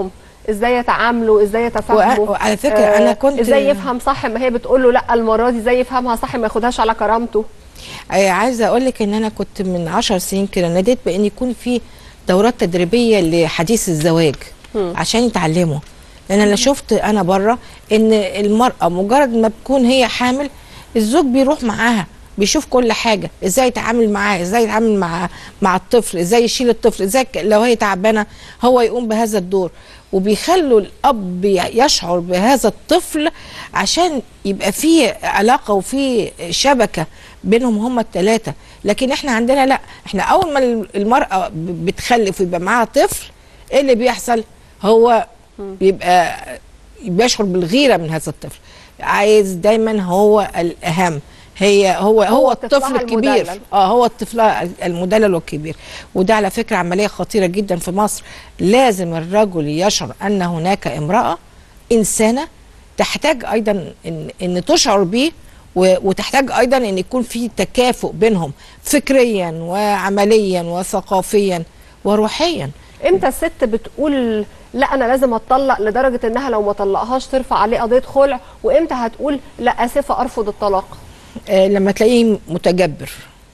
A: ازاي يتعاملوا ازاي يتفاهموا
B: وعلى فكرة أنا كنت-
A: ازاي يفهم صح ما هي بتقول له لا المره دي ازاي يفهمها صح ما ياخدهاش على كرامته
B: آه، عايزه اقول لك ان انا كنت من عشر سنين كده ناديت بان يكون في دورات تدريبيه لحديث الزواج
A: مم.
B: عشان يتعلموا لان انا شفت انا بره ان المراه مجرد ما بتكون هي حامل الزوج بيروح معاها بيشوف كل حاجه ازاي يتعامل معاها ازاي يتعامل مع مع الطفل ازاي يشيل الطفل ازاي ك- لو هي تعبانه هو يقوم بهذا الدور وبيخلوا الاب يشعر بهذا الطفل عشان يبقى في علاقه وفي شبكه بينهم هما الثلاثه لكن احنا عندنا لا احنا اول ما المراه ب- بتخلف ويبقى معاها طفل ايه اللي بيحصل هو بيبقى بيشعر بالغيره من هذا الطفل عايز دايما هو الاهم هي هو هو,
A: هو
B: الطفل
A: طفلها
B: الكبير
A: المدلل.
B: اه هو الطفل المدلل والكبير وده على فكره عمليه خطيره جدا في مصر لازم الرجل يشعر ان هناك امراه انسانه تحتاج ايضا ان ان تشعر بيه و- وتحتاج ايضا ان يكون في تكافؤ بينهم فكريا وعمليا وثقافيا وروحيا
A: امتى الست بتقول لا انا لازم اتطلق لدرجه انها لو ما طلقهاش ترفع عليه قضيه خلع وامتى هتقول لا اسفه ارفض الطلاق
B: آه، لما تلاقيه متجبر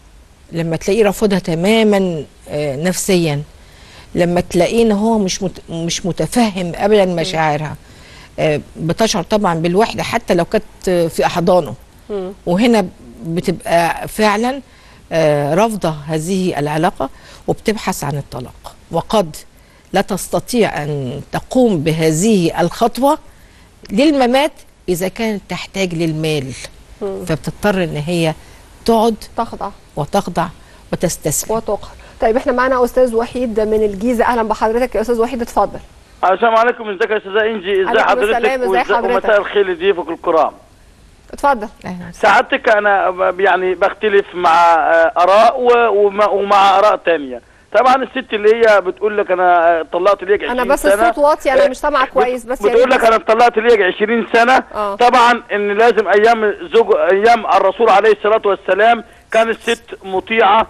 B: لما تلاقيه رافضها تماما آه، نفسيا لما تلاقيه ان هو مش مت مش متفهم ابدا مشاعرها آه، بتشعر طبعا بالوحده حتى لو كانت آه، في احضانه وهنا بتبقى فعلا آه، رافضه هذه العلاقه وبتبحث عن الطلاق وقد لا تستطيع ان تقوم بهذه الخطوه للممات اذا كانت تحتاج للمال
A: مم.
B: فبتضطر ان هي تقعد
A: تخضع
B: وتخضع وتستسلم
A: وتقهر طيب احنا معانا استاذ وحيد من الجيزه اهلا بحضرتك يا استاذ وحيد اتفضل
P: السلام عليكم ازيك يا استاذه انجي ازي
A: عليكم
P: حضرتك
A: السلام، ازي
P: وإزاي-
A: حضرتك؟
P: ومساء الخير لضيوفك الكرام
A: اتفضل
P: سعادتك انا ب- يعني بختلف مع آه، اراء و- ومع, ومع اراء تانية طبعا الست اللي هي بتقول لك انا آه، طلقت ليك 20
A: انا بس
P: سنه
A: الصوت واطي انا
P: آه،
A: مش سامعه كويس بس
P: بتقول لك انا اتطلقت ليك 20 سنه
A: آه.
P: طبعا ان لازم ايام زوج ايام الرسول عليه الصلاه والسلام كان الست مطيعه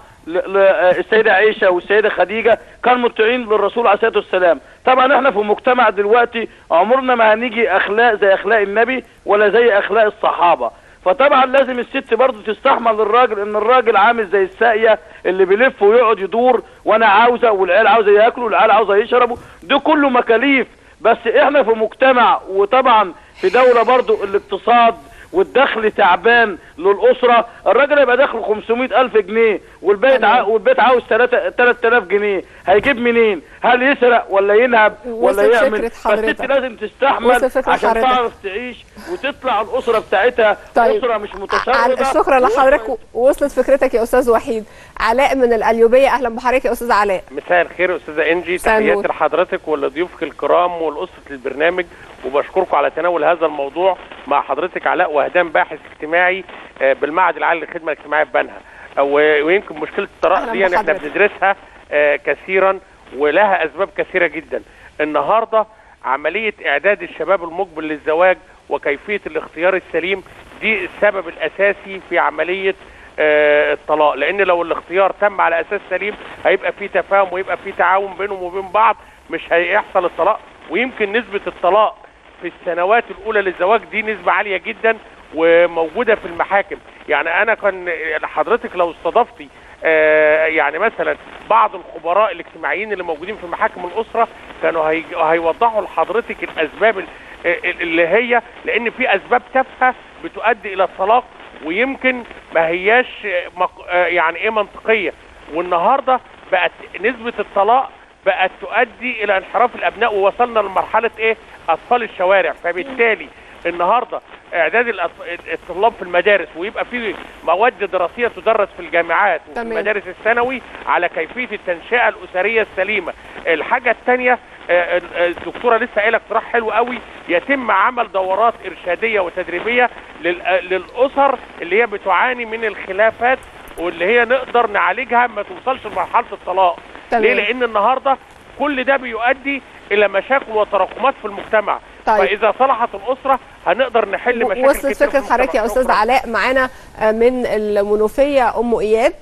P: للسيده عائشه والسيده خديجه كانوا مطيعين للرسول عليه الصلاه والسلام طبعا احنا في مجتمع دلوقتي عمرنا ما هنيجي اخلاق زي اخلاق النبي ولا زي اخلاق الصحابه فطبعا لازم الست برضه تستحمل الراجل ان الراجل عامل زي الساقيه اللي بيلف ويقعد يدور وانا عاوزه والعيال عاوزه ياكلوا والعيال عاوزه يشربوا ده كله مكاليف بس احنا في مجتمع وطبعا في دوله برضه الاقتصاد والدخل تعبان للاسره الراجل هيبقى دخله 500 الف جنيه والبيت ع... والبيت عاوز 3 3000 جنيه هيجيب منين هل يسرق ولا ينهب ولا
A: وصل
P: يعمل
A: فكرة حضرتك.
P: فالست لازم تستحمل
A: وصل فكرة
P: عشان
A: حضرتك.
P: تعرف تعيش وتطلع الاسره بتاعتها
A: طيب.
P: اسره مش
A: على-
P: متشرده
A: شكرا لحضرتك وصلت فكرتك يا استاذ وحيد علاء من القليوبيه اهلا بحضرتك يا استاذ علاء
Q: مساء الخير يا استاذه انجي
A: مساء النور.
Q: تحياتي لحضرتك ولضيوفك الكرام ولاسره البرنامج وبشكركم على تناول هذا الموضوع مع حضرتك علاء وهدان باحث اجتماعي آه، بالمعهد العالي للخدمه الاجتماعيه ببنها و- ويمكن مشكله الطلاق
A: أهلاً
Q: دي يعني احنا
A: بحضرتك.
Q: بندرسها آه، كثيرا ولها اسباب كثيره جدا النهارده عمليه اعداد الشباب المقبل للزواج وكيفيه الاختيار السليم دي السبب الاساسي في عمليه آه، الطلاق لان لو الاختيار تم على اساس سليم هيبقى في تفاهم ويبقى في تعاون بينهم وبين بعض مش هيحصل الطلاق ويمكن نسبه الطلاق في السنوات الاولى للزواج دي نسبه عاليه جدا وموجوده في المحاكم يعني انا كان حضرتك لو استضفتي آه، يعني مثلا بعض الخبراء الاجتماعيين اللي موجودين في محاكم الاسره كانوا هي- هيوضحوا لحضرتك الاسباب ال- ال- اللي هي لان في اسباب تافهه بتؤدي الى الطلاق ويمكن ما هياش آه، مق- آه، يعني ايه منطقيه والنهارده بقت نسبه الطلاق بقت تؤدي الى انحراف الابناء ووصلنا لمرحله ايه اطفال الشوارع فبالتالي النهارده اعداد الأط- الطلاب في المدارس ويبقى في مواد دراسيه تدرس في الجامعات وفي
A: تمام.
Q: المدارس الثانوي على كيفيه التنشئه الاسريه السليمه الحاجه الثانيه الدكتوره لسه قايله اقتراح حلو قوي يتم عمل دورات ارشاديه وتدريبيه لل- آه، للاسر اللي هي بتعاني من الخلافات واللي هي نقدر نعالجها ما توصلش لمرحله الطلاق
A: تمام.
Q: ليه لان النهارده كل ده بيؤدي الى مشاكل وتراكمات في المجتمع
A: طيب.
Q: فاذا صلحت الاسره هنقدر نحل مشاكل
A: وصلت
Q: كتير في
A: فكره حضرتك يا
Q: المجتمع.
A: استاذ
Q: شكراً.
A: علاء معانا آه، من المنوفيه ام اياد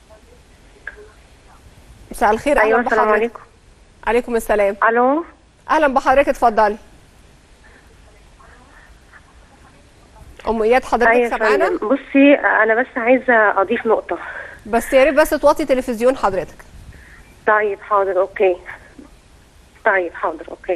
A: مساء الخير
R: أيوة،
A: أهلاً
R: السلام
A: بحضرتك.
R: عليكم.
A: عليكم السلام
R: الو
A: اهلا بحضرتك اتفضلي ام اياد حضرتك
R: أيوة يا
A: سامعانا
R: فندم. بصي انا بس عايزه اضيف نقطه
A: بس يا ريت بس توطي تلفزيون حضرتك
R: طيب حاضر اوكي طيب حاضر اوكي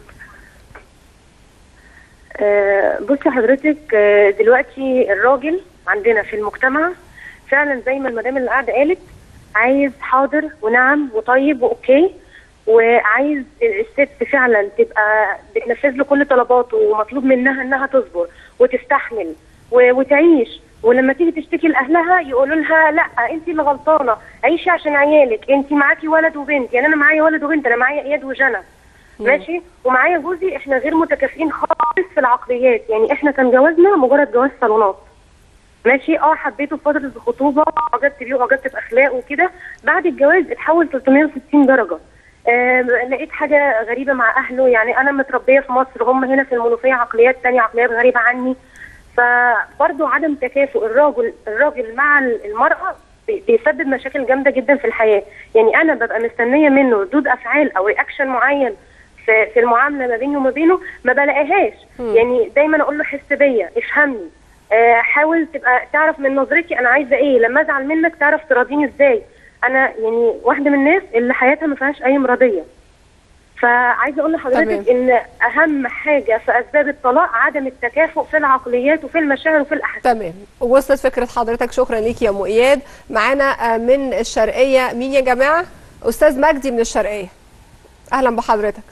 R: آه، بصي حضرتك آه، دلوقتي الراجل عندنا في المجتمع فعلا زي ما المدام اللي قاعده قالت عايز حاضر ونعم وطيب واوكي وعايز الست فعلا تبقى بتنفذ له كل طلباته ومطلوب منها انها تصبر وتستحمل و- وتعيش ولما تيجي تشتكي لاهلها يقولوا لها لا انت اللي غلطانه عيشي عشان عيالك انت معاكي ولد وبنت يعني انا معايا ولد وبنت انا معايا اياد وجنى ماشي ومعايا جوزي احنا غير متكافئين خالص في العقليات يعني احنا كان جوازنا مجرد جواز صالونات ماشي اه حبيته في فتره الخطوبه اعجبت بيه واعجبت باخلاقه وكده بعد الجواز اتحول 360 درجه آه لقيت حاجه غريبه مع اهله يعني انا متربيه في مصر هم هنا في المنوفيه عقليات تانية عقليات غريبه عني فبرضه عدم تكافؤ الراجل الراجل مع المراه بي- بيسبب مشاكل جامده جدا في الحياه يعني انا ببقى مستنيه منه ردود افعال او رياكشن معين في في المعامله ما بيني وما بينه ما بلاقيهاش
S: مم.
R: يعني دايما اقول له حس بيا افهمني آه، حاول تبقى تعرف من نظرتي انا عايزه ايه لما ازعل منك تعرف تراضيني ازاي انا يعني واحده من الناس اللي حياتها ما فيهاش اي مرضيه فعايزه اقول لحضرتك ان اهم حاجه في اسباب الطلاق عدم التكافؤ في العقليات وفي المشاعر وفي الاحاسيس
A: تمام وصلت فكره حضرتك شكرا ليك يا ام اياد معانا آه، من الشرقيه مين يا جماعه استاذ مجدي من الشرقيه اهلا بحضرتك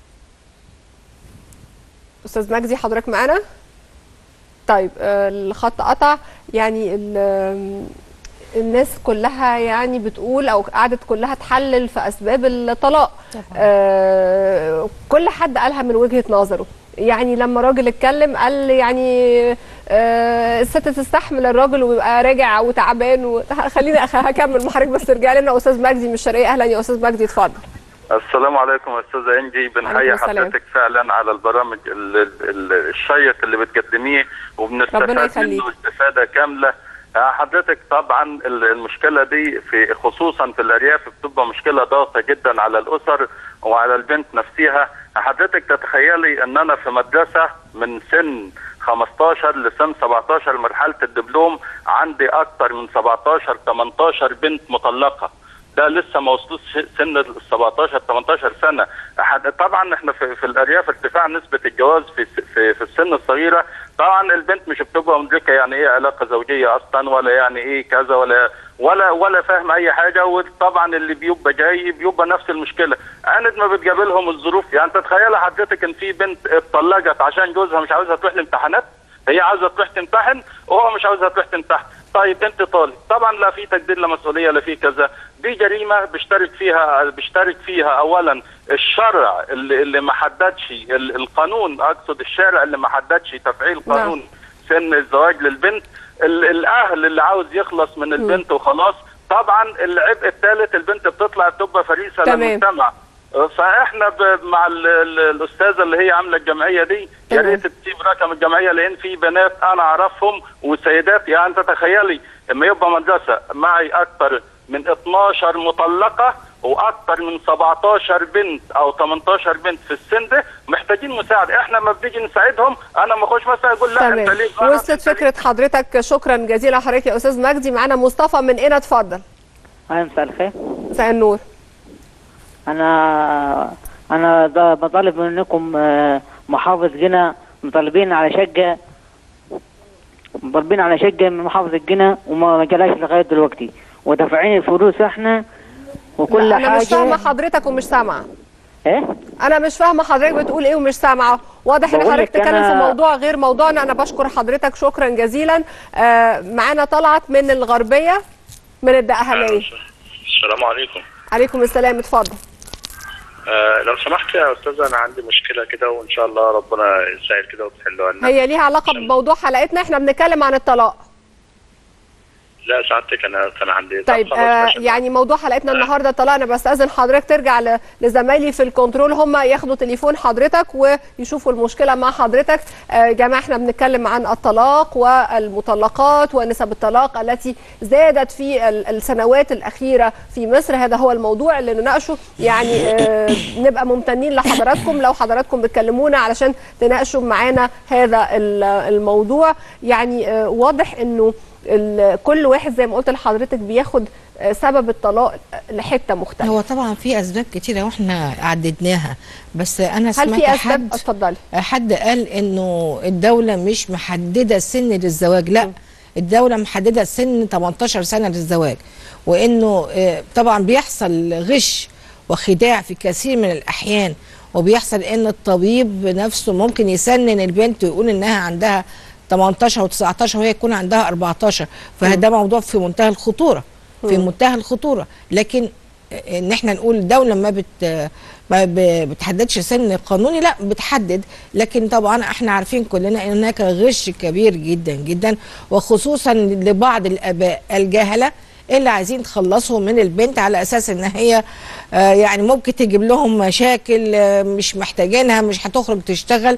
A: استاذ مجدي حضرتك معانا طيب آه، الخط قطع يعني ال- آم، الناس كلها يعني بتقول او قعدت كلها تحلل في اسباب الطلاق آه كل حد قالها من وجهة نظره يعني لما راجل اتكلم قال يعني آه الست تستحمل الراجل ويبقى راجع وتعبان و... خليني أخ- هكمل محرك بس ارجع لنا استاذ مجدي من الشرقيه اهلا يا استاذ مجدي اتفضل
S: السلام عليكم استاذه انجي بنحيي
A: عليكم السلام.
S: حضرتك فعلا على البرامج ال- ال- الشيق اللي بتقدميه
A: ربنا
S: وبنستفاد
A: يخليك.
S: منه استفاده كامله آه، حضرتك طبعا ال- المشكله دي في خصوصا في الارياف بتبقى مشكله ضاغطه جدا على الاسر وعلى البنت نفسها حضرتك تتخيلي ان انا في مدرسه من سن 15 لسن 17 مرحله الدبلوم عندي اكتر من 17 18 بنت مطلقه ده لسه ما وصلوش سن ال 17 18 سنه حد- طبعا احنا في, في الارياف ارتفاع نسبه الجواز في في, في السن الصغيره طبعا البنت مش بتبقى مدركه يعني ايه علاقه زوجيه اصلا ولا يعني ايه كذا ولا ولا ولا فاهم اي حاجه وطبعا اللي بيبقى جاي بيبقى نفس المشكله انا ما بتقابلهم الظروف يعني تتخيل حضرتك ان في بنت اتطلقت عشان جوزها مش عاوزها تروح الامتحانات هي عاوزه تروح تمتحن وهو مش عاوزها تروح تمتحن طيب انت طالب طبعا لا في تقدير لمسؤوليه لا في كذا دي جريمه بيشترك فيها بيشترك فيها اولا الشرع اللي, اللي ما حددش ال- القانون اقصد الشارع اللي ما حددش تفعيل
T: نعم.
S: قانون سن الزواج للبنت ال- الاهل اللي عاوز يخلص من البنت وخلاص طبعا العبء الثالث البنت بتطلع تبقى فريسه
A: تمام.
S: للمجتمع فاحنا ب- مع ال- ال- الاستاذه اللي هي عامله الجمعيه دي يا ريت تسيب رقم الجمعيه لان في بنات انا اعرفهم وسيدات يعني انت تخيلي لما يبقى مدرسه معي اكثر من 12 مطلقه واكثر من 17 بنت او 18 بنت في السن ده محتاجين مساعده احنا ما بنيجي نساعدهم انا ما اخش مثلا اقول لا انت
A: تمام
S: ليه غلط؟
A: وصلت فكره حضرتك شكرا جزيلا لحضرتك يا استاذ مجدي معانا مصطفى من هنا اتفضل
T: أهلا مساء الخير
A: مساء النور
T: أنا أنا ض- بطالب منكم آه، محافظ جنة مطالبين على شقة مطالبين على شقة من محافظة جنة وما ما جالاش لغاية دلوقتي ودافعين الفلوس احنا وكل
A: لا، انا
T: حاجة
A: مش فاهمه حضرتك ومش سامعه
T: ايه
A: انا مش فاهمه حضرتك بتقول ايه ومش سامعه واضح ان
T: بقول
A: حضرتك
T: لك
A: تتكلم
T: أنا-
A: في موضوع غير موضوعنا انا بشكر حضرتك شكرا جزيلا آه معانا طلعت من الغربيه من الدقهليه
U: السلام عليكم
A: عليكم السلام اتفضل
U: آه لو سمحت يا استاذ انا عندي مشكله كده وان شاء الله ربنا يسهل كده وتحلوها لنا
A: هي ليها علاقه بموضوع حلقتنا احنا بنتكلم عن الطلاق
U: لا سعادتك انا كان عندي
A: طيب
U: خلاص
A: آه
U: ماشي.
A: يعني موضوع حلقتنا النهارده طلع انا بستاذن حضرتك ترجع ل- لزمايلي في الكنترول هم ياخدوا تليفون حضرتك ويشوفوا المشكله مع حضرتك آه يا جماعه احنا بنتكلم عن الطلاق والمطلقات ونسب الطلاق التي زادت في ال- السنوات الاخيره في مصر هذا هو الموضوع اللي نناقشه يعني آه نبقى ممتنين لحضراتكم لو حضراتكم بتكلمونا علشان تناقشوا معانا هذا ال- الموضوع يعني آه واضح انه ال- كل واحد زي ما قلت لحضرتك بياخد آه، سبب الطلاق لحته مختلفه
B: هو طبعا في اسباب كتيره واحنا عددناها بس انا
A: هل
B: سمعت
A: في اسباب
B: حد
A: اتفضلي
B: حد قال انه الدوله مش محدده سن للزواج لا الدوله محدده سن 18 سنه للزواج وانه آه، طبعا بيحصل غش وخداع في كثير من الاحيان وبيحصل ان الطبيب نفسه ممكن يسنن البنت ويقول انها عندها 18 و19 وهي يكون عندها 14 فده موضوع في منتهى الخطوره في
E: مم.
B: منتهى الخطوره لكن ان احنا نقول الدوله ما بت ما ب- بتحددش سن قانوني لا بتحدد لكن طبعا احنا عارفين كلنا ان هناك غش كبير جدا جدا وخصوصا لبعض الاباء الجهله اللي عايزين تخلصهم من البنت على اساس ان هي آه، يعني ممكن تجيب لهم مشاكل آه، مش محتاجينها مش هتخرج تشتغل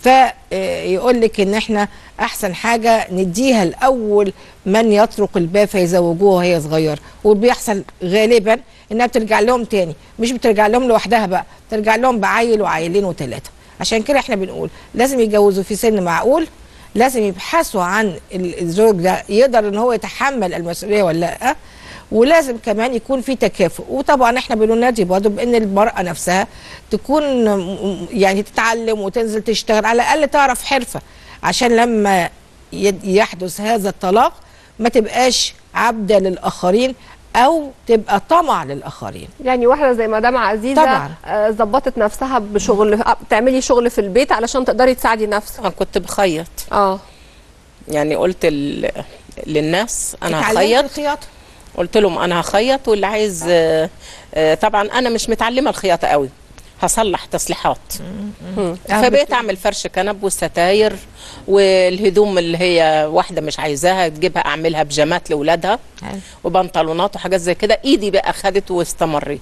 B: فيقول لك ان احنا احسن حاجه نديها الاول من يطرق الباب فيزوجوها وهي صغيره وبيحصل غالبا انها بترجع لهم تاني مش بترجع لهم لوحدها بقى بترجع لهم بعيل وعيلين وثلاثه عشان كده احنا بنقول لازم يتجوزوا في سن معقول لازم يبحثوا عن ال- الزوج ده يقدر ان هو يتحمل المسؤوليه ولا لا ولازم كمان يكون في تكافؤ وطبعا احنا بننادي برضه بان المراه نفسها تكون م- م- يعني تتعلم وتنزل تشتغل على الاقل تعرف حرفه عشان لما يد- يحدث هذا الطلاق ما تبقاش عبده للاخرين او تبقى طمع للاخرين
A: يعني واحده زي مدام عزيزه
B: طبعاً.
A: آه، ظبطت نفسها بشغل آه، تعملي شغل في البيت علشان تقدري تساعدي نفسك
C: انا كنت بخيط
A: اه
C: يعني قلت ال... للناس انا
B: اتعلمت
C: هخيط
B: الخياطه
C: قلت لهم انا هخيط واللي عايز آه، آه، طبعا انا مش متعلمه الخياطه قوي هصلح تصليحات مم. فبقيت اعمل فرش كنب والستاير والهدوم اللي هي واحده مش عايزاها تجيبها اعملها بيجامات لاولادها وبنطلونات وحاجات زي كده ايدي بقى خدت واستمريت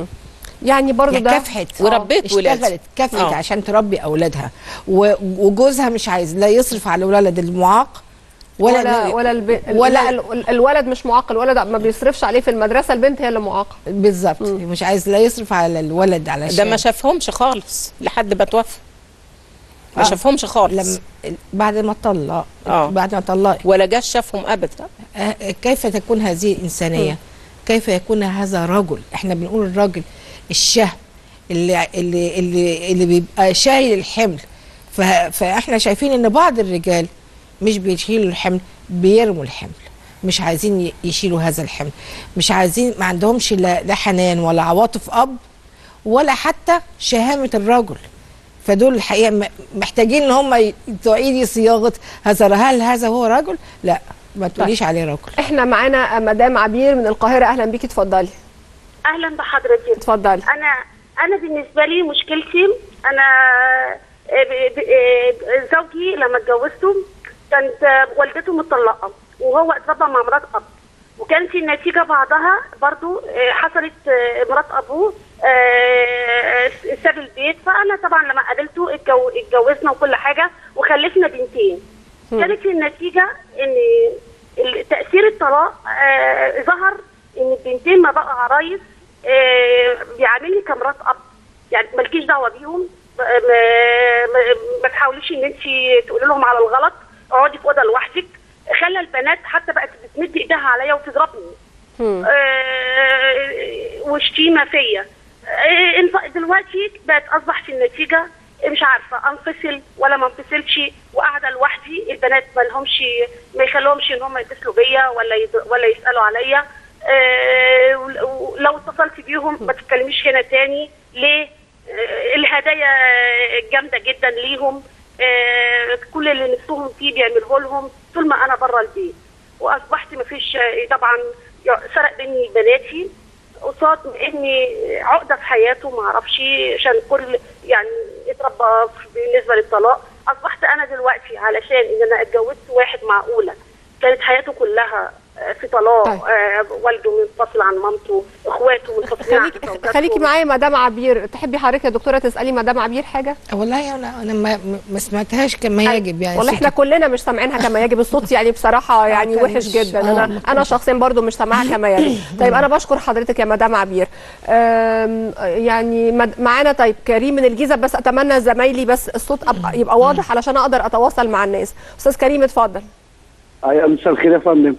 A: يعني برضو
B: يعني
A: ده
B: كافحت
C: وربيت ولادي
B: اشتغلت كافحت
C: آه.
B: عشان تربي اولادها و- وجوزها مش عايز لا يصرف على الولد المعاق ولا
A: ولا ولا, الب...
B: ولا-
A: ولا ال- الولد مش معاق الولد ما بيصرفش عليه في المدرسه البنت هي اللي معاقه
B: بالظبط مش عايز لا يصرف على الولد علشان
C: ده ما شافهمش خالص لحد ما توفى ما
B: آه.
C: شافهمش خالص
B: لما بعد ما طلق
C: اه
B: بعد ما طلق
C: ولا جاش شافهم ابدا
B: آه، كيف تكون هذه الإنسانية
C: مم.
B: كيف يكون هذا رجل احنا بنقول الراجل الشهم اللي اللي اللي, اللي بيبقى شايل الحمل ف- فاحنا شايفين ان بعض الرجال مش بيشيلوا الحمل بيرموا الحمل مش عايزين ي- يشيلوا هذا الحمل مش عايزين ما عندهمش لا لا حنان ولا عواطف اب ولا حتى شهامة الرجل فدول الحقيقة م- محتاجين ان هم ي- تعيدي صياغة هذا هل هذا هو رجل؟ لا ما تقوليش عليه رجل
A: احنا معانا مدام عبير من القاهره اهلا بيكي اتفضلي
E: اهلا بحضرتك
A: اتفضلي
E: انا انا بالنسبه لي مشكلتي انا آه، ب- ب- آه، زوجي لما اتجوزته كانت آه، والدته مطلقه وهو اتربى مع مرات اب وكانت النتيجه بعدها برضو آه، حصلت آه، مرات ابوه آه، ساب البيت فانا طبعا لما قابلته اتجو- اتجوزنا وكل حاجه وخلفنا بنتين كانت النتيجه ان ال- تاثير الطلاق آه، ظهر ان البنتين ما بقى عرايس آه، بيعاملني كمرات اب يعني مالكيش دعوه بيهم ما, ما, ما تحاوليش ان انت تقولي لهم على الغلط اقعدي في اوضه لوحدك خلى البنات حتى بقت بتمد ايديها عليا وتضربني آه، وشتيمه فيا آه، انت- دلوقتي بقت اصبحت النتيجه مش عارفه انفصل ولا ما انفصلش وقاعده لوحدي البنات ما لهمش ما يخلوهمش ان هم يتصلوا بيا ولا يد- ولا يسالوا عليا آه، ول- لو اتصلت بيهم ما تتكلميش هنا تاني ليه آه، الهدايا جامده جدا ليهم آه، كل اللي نفسهم فيه بيعمله لهم طول ما انا بره البيت واصبحت ما فيش طبعا سرق مني بناتي قصاد اني عقده في حياته ما اعرفش عشان كل يعني اتربى بالنسبه للطلاق اصبحت انا دلوقتي علشان ان انا اتجوزت واحد معقوله كانت حياته كلها آه، في طلاق آه، والده منفصل عن مامته اخواته منفصلين عن زوجاتهم
A: خليكي معايا مدام عبير تحبي حضرتك يا دكتوره تسالي مدام عبير حاجه
B: والله انا انا ما, ما سمعتهاش كما يجب يعني
A: والله احنا
B: صوتك-
A: كلنا مش سامعينها كما يجب الصوت يعني بصراحه يعني
B: كان
A: وحش
B: مش-
A: جدا
B: آه، ما
A: انا
B: كان-
A: انا شخصيا برضو مش سامعاها كما يجب طيب انا بشكر حضرتك يا مدام عبير أم، يعني مد- معانا طيب كريم من الجيزه بس اتمنى زمايلي بس الصوت أبقى يبقى واضح علشان اقدر اتواصل مع الناس استاذ كريم اتفضل
F: ايوه مساء الخير يا فندم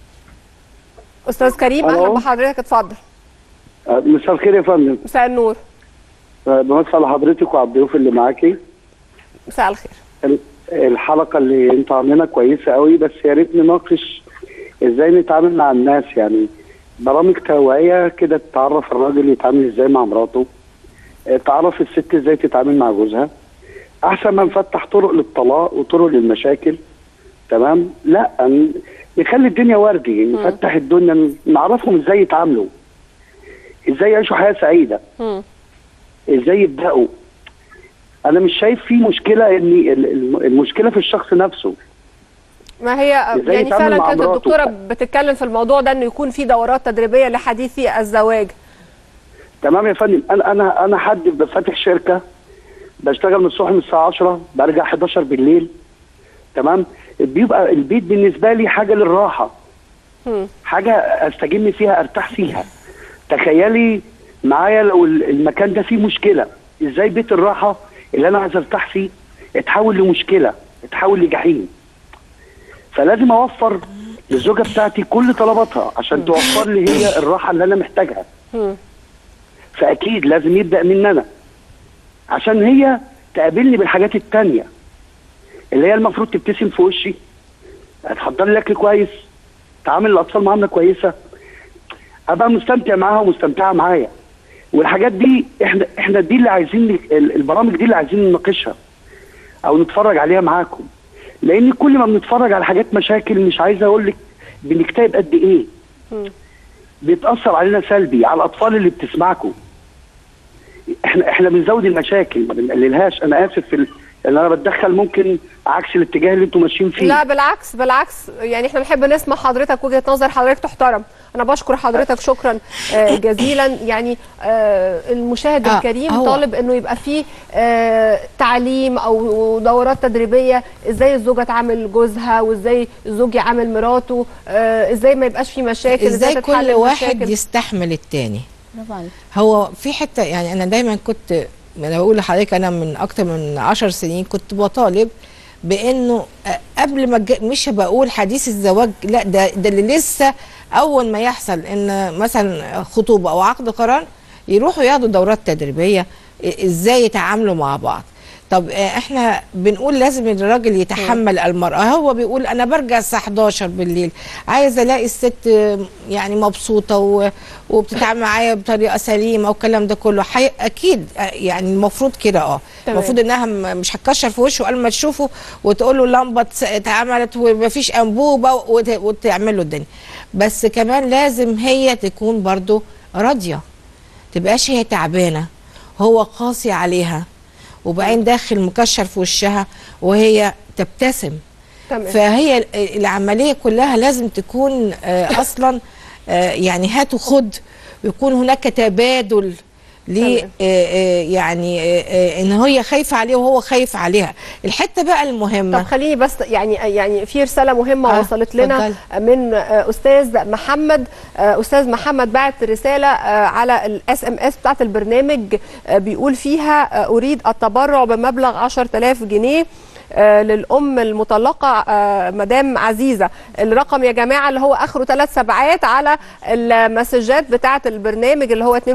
A: استاذ كريم
F: ألو.
A: اهلا بحضرتك اتفضل
F: آه، مساء الخير يا فندم
A: مساء النور
F: آه، بمسي على حضرتك وعلى الضيوف اللي معاكي
A: مساء الخير
F: ال- الحلقه اللي انتوا عاملينها كويسه قوي بس يا ريت نناقش ازاي نتعامل مع الناس يعني برامج توعيه كده تعرف الراجل يتعامل ازاي مع مراته آه، تعرف الست ازاي تتعامل مع جوزها احسن ما نفتح طرق للطلاق وطرق للمشاكل تمام لا ن- نخلي الدنيا وردي نفتح الدنيا نعرفهم ازاي يتعاملوا ازاي يعيشوا حياه سعيده ازاي يبداوا انا مش شايف في مشكله ان ال- الم- المشكله في الشخص نفسه
A: ما هي
F: إزاي
A: يعني
F: يتعامل
A: فعلا
F: مع
A: كانت
F: مراته؟
A: الدكتوره بتتكلم في الموضوع ده انه يكون في دورات تدريبيه لحديثي الزواج
F: تمام يا فندم انا انا انا حد فاتح شركه بشتغل من الصبح من الساعه 10 برجع 11 بالليل تمام بيبقى البيت بالنسبه لي حاجه للراحه حاجه استجم فيها ارتاح فيها تخيلي معايا لو ال- المكان ده فيه مشكله ازاي بيت الراحه اللي انا عايز ارتاح فيه اتحول لمشكله اتحول لجحيم فلازم اوفر للزوجه بتاعتي كل طلباتها عشان توفر لي هي الراحه اللي انا محتاجها فاكيد لازم يبدا مني انا عشان هي تقابلني بالحاجات التانية اللي هي المفروض تبتسم في وشي هتحضر لي اكل كويس تعامل الاطفال معامله كويسه ابقى مستمتع معاها ومستمتعه معايا والحاجات دي احنا احنا دي اللي عايزين ال- البرامج دي اللي عايزين نناقشها او نتفرج عليها معاكم لان كل ما بنتفرج على حاجات مشاكل مش عايز اقول لك بنكتئب قد ايه بيتاثر علينا سلبي على الاطفال اللي بتسمعكم احنا احنا بنزود المشاكل ما بنقللهاش انا اسف في ال- ان انا بتدخل ممكن عكس الاتجاه اللي انتم ماشيين فيه
A: لا بالعكس بالعكس يعني احنا بنحب نسمع حضرتك وجهه نظر حضرتك تحترم انا بشكر حضرتك شكرا آه، جزيلا يعني آه، المشاهد
B: آه،
A: الكريم
B: هو-
A: طالب انه يبقى فيه آه، تعليم او دورات تدريبيه ازاي الزوجه تعامل جوزها وازاي الزوج يعامل مراته آه، ازاي ما يبقاش فيه مشاكل
B: ازاي
A: تتحل
B: كل واحد
A: المشاكل.
B: يستحمل التاني
O: برافو عليك
B: هو في حته يعني انا دايما كنت انا بقول لحضرتك انا من اكتر من عشر سنين كنت بطالب بانه آه، قبل ما الج- مش بقول حديث الزواج لا ده ده اللي لسه اول ما يحصل ان مثلا خطوبه او عقد قران يروحوا ياخدوا دورات تدريبيه إ- ازاي يتعاملوا مع بعض طب آه، احنا بنقول لازم الراجل يتحمل المرأة هو بيقول انا برجع الساعة 11 بالليل عايز الاقي الست آه، يعني مبسوطة و- وبتتعامل معايا بطريقة سليمة والكلام ده كله حي... اكيد آه، يعني المفروض كده اه
A: تمام.
B: المفروض انها م- مش هتكشر في وشه قبل ما تشوفه وتقول له اللمبة اتس- اتعملت ومفيش انبوبة وت... وتعمل له الدنيا بس كمان لازم هي تكون برضو راضية تبقاش هي تعبانة هو قاسي عليها وبعدين داخل مكشر في وشها وهي تبتسم
A: تمام.
B: فهي ال- العملية كلها لازم تكون آه، أصلا آه، يعني هات وخد ويكون هناك تبادل ل
A: تمام.
B: يعني آه، آه، ان هي خايفه عليه وهو خايف عليها الحته بقى المهمه
A: طب خليني بس يعني يعني في رساله مهمه
B: آه،
A: وصلت لنا من آه، استاذ محمد آه، استاذ محمد بعت رساله آه، على الاس ام اس بتاعت البرنامج آه، بيقول فيها آه، اريد التبرع بمبلغ 10000 جنيه آه، للام المطلقه آه، مدام عزيزه الرقم يا جماعه اللي هو اخره ثلاث سبعات على المسجات بتاعه البرنامج اللي هو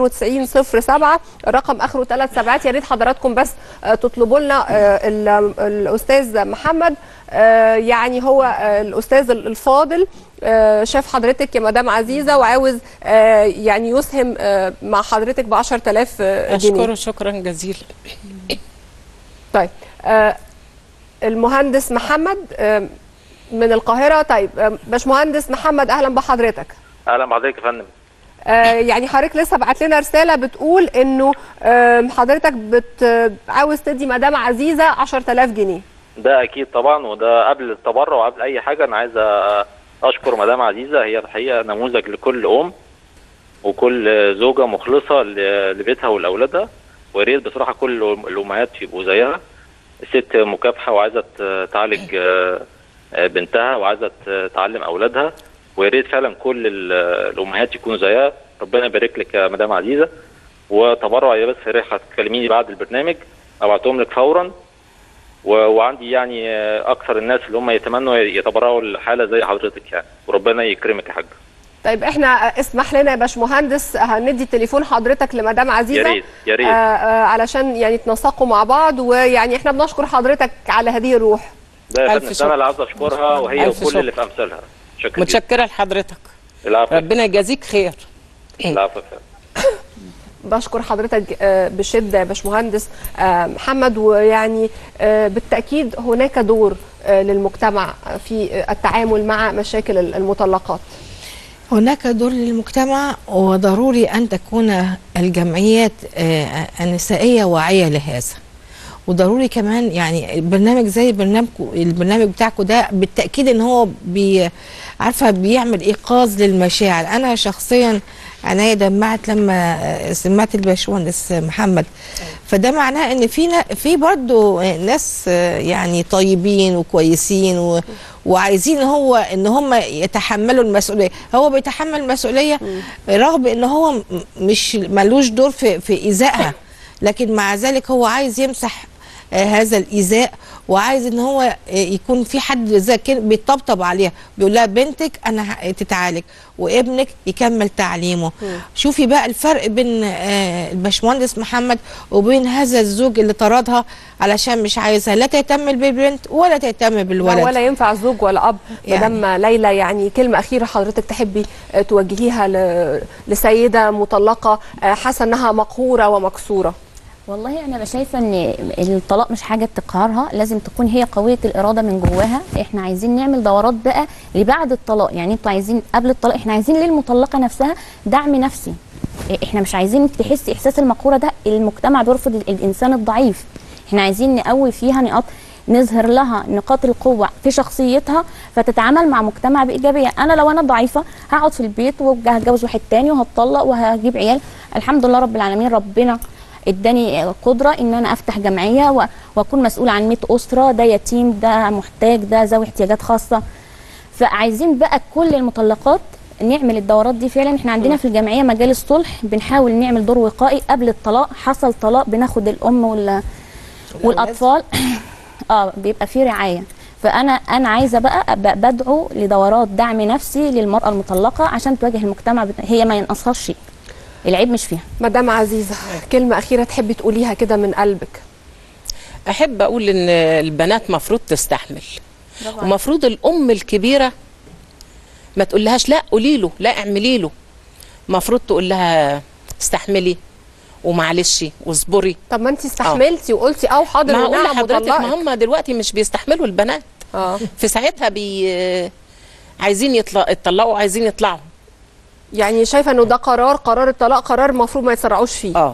A: 9207 الرقم اخره ثلاث سبعات يا ريت حضراتكم بس آه، تطلبوا لنا آه، ال- الاستاذ محمد آه، يعني هو آه، الاستاذ الفاضل آه، شاف حضرتك يا مدام عزيزه وعاوز آه، يعني يسهم آه، مع حضرتك ب 10000 جنيه
C: اشكره شكرا جزيلا
A: طيب آه، المهندس محمد آه، من القاهره طيب آه، باشمهندس محمد اهلا بحضرتك
V: اهلا بحضرتك يا فندم
A: آه، يعني حضرتك لسه بعت لنا رساله بتقول انه آه، حضرتك بت عاوز تدي مدام عزيزه 10000 جنيه
V: ده اكيد طبعا وده قبل التبرع وقبل اي حاجه انا عايز أ-
H: اشكر مدام عزيزه هي الحقيقه نموذج لكل ام وكل زوجه مخلصه ل- لبيتها ولاولادها ويا ريت بصراحه كل الامهات يبقوا زيها ست مكافحه وعايزه ت- تعالج آه، آه، بنتها وعايزه ت- تعلم اولادها ويا ريت فعلا كل ال- الامهات يكونوا زيها ربنا يبارك لك يا مدام عزيزه وتبرع يا بس ريح هتكلميني بعد البرنامج ابعتهم لك فورا و- وعندي يعني آه، اكثر الناس اللي هم يتمنوا يتبرعوا لحاله زي حضرتك يعني وربنا يكرمك يا حاج
A: طيب احنا اسمح لنا يا باشمهندس هندي تليفون حضرتك لمدام عزيزه
H: يا ريت يا ريت
A: آه آه علشان يعني تنسقوا مع بعض ويعني احنا بنشكر حضرتك على هذه الروح
H: ده يا
C: ألف
H: فندم
C: شكر.
H: انا اللي عايز اشكرها وهي
C: ألف
H: وكل
C: شكر.
H: اللي في امثالها شكرا
C: متشكره لحضرتك
H: العفو
C: ربنا يجازيك خير
H: العفو يا فندم.
A: بشكر حضرتك آه، بشده يا باشمهندس آه، محمد ويعني آه، بالتاكيد هناك دور آه، للمجتمع في التعامل مع مشاكل المطلقات
B: هناك دور للمجتمع وضروري أن تكون الجمعيات آه، النسائية واعية لهذا وضروري كمان يعني برنامج زي برنامجكم البرنامج بتاعكم ده بالتأكيد ان هو بي عارفة بيعمل إيقاظ للمشاعر أنا شخصيا عينيا دمعت لما آه، سمعت الباشمهندس محمد فده معناه ان في نا- في برضه ناس آه، يعني طيبين وكويسين و وعايزين هو ان هم يتحملوا المسؤوليه هو بيتحمل المسؤوليه رغم ان هو م- مش ملوش دور في في ايذائها لكن مع ذلك هو عايز يمسح آه، هذا الايذاء وعايز ان هو آه، يكون في حد زي كده بيطبطب عليها بيقول لها بنتك انا ه- تتعالج وابنك يكمل تعليمه شوفي بقى الفرق بين آه، الباشمهندس محمد وبين هذا الزوج اللي طردها علشان مش عايزها لا تهتم بالبنت ولا تهتم
A: لا
B: بالولد
A: ولا ينفع زوج ولا اب
B: يعني.
A: مدام ليلى يعني كلمه اخيره حضرتك تحبي آه، توجهيها ل- لسيده مطلقه آه، حاسه انها مقهوره ومكسوره
O: والله انا شايفه ان الطلاق مش حاجه تقهرها لازم تكون هي قويه الاراده من جواها احنا عايزين نعمل دورات بقى لبعد الطلاق يعني انتوا عايزين قبل الطلاق احنا عايزين للمطلقه نفسها دعم نفسي احنا مش عايزين تحس احساس المقهوره ده المجتمع بيرفض ال- الانسان الضعيف احنا عايزين نقوي فيها نقاط نظهر لها نقاط القوة في شخصيتها فتتعامل مع مجتمع بإيجابية أنا لو أنا ضعيفة هقعد في البيت وهتجوز واحد تاني وهتطلق وهجيب عيال الحمد لله رب العالمين ربنا اداني قدره ان انا افتح جمعيه و- واكون مسؤول عن 100 اسره ده يتيم ده محتاج ده ذوي احتياجات خاصه فعايزين بقى كل المطلقات نعمل الدورات دي فعلا احنا عندنا في الجمعيه مجال الصلح بنحاول نعمل دور وقائي قبل الطلاق حصل طلاق بناخد الام وال والاطفال اه بيبقى في رعايه فانا انا عايزه بقى ب- بدعو لدورات دعم نفسي للمراه المطلقه عشان تواجه المجتمع بت- هي ما ينقصهاش شيء العيب مش فيها
A: مدام عزيزه كلمه اخيره تحبي تقوليها كده من قلبك
C: احب اقول ان البنات مفروض تستحمل ومفروض الام الكبيره ما تقولهاش لا قولي له لا اعملي له مفروض تقول لها استحملي ومعلش واصبري
A: طب ما انت استحملتي وقلتي اه حاضر
C: ما هقول
A: ونعم
C: لحضرتك
A: وطلقت.
C: ما هم دلوقتي مش بيستحملوا البنات
A: اه
C: في ساعتها بي عايزين يطلع يطلقوا عايزين يطلعوا
A: يعني شايفه انه ده قرار قرار الطلاق قرار المفروض ما يتسرعوش فيه
C: اه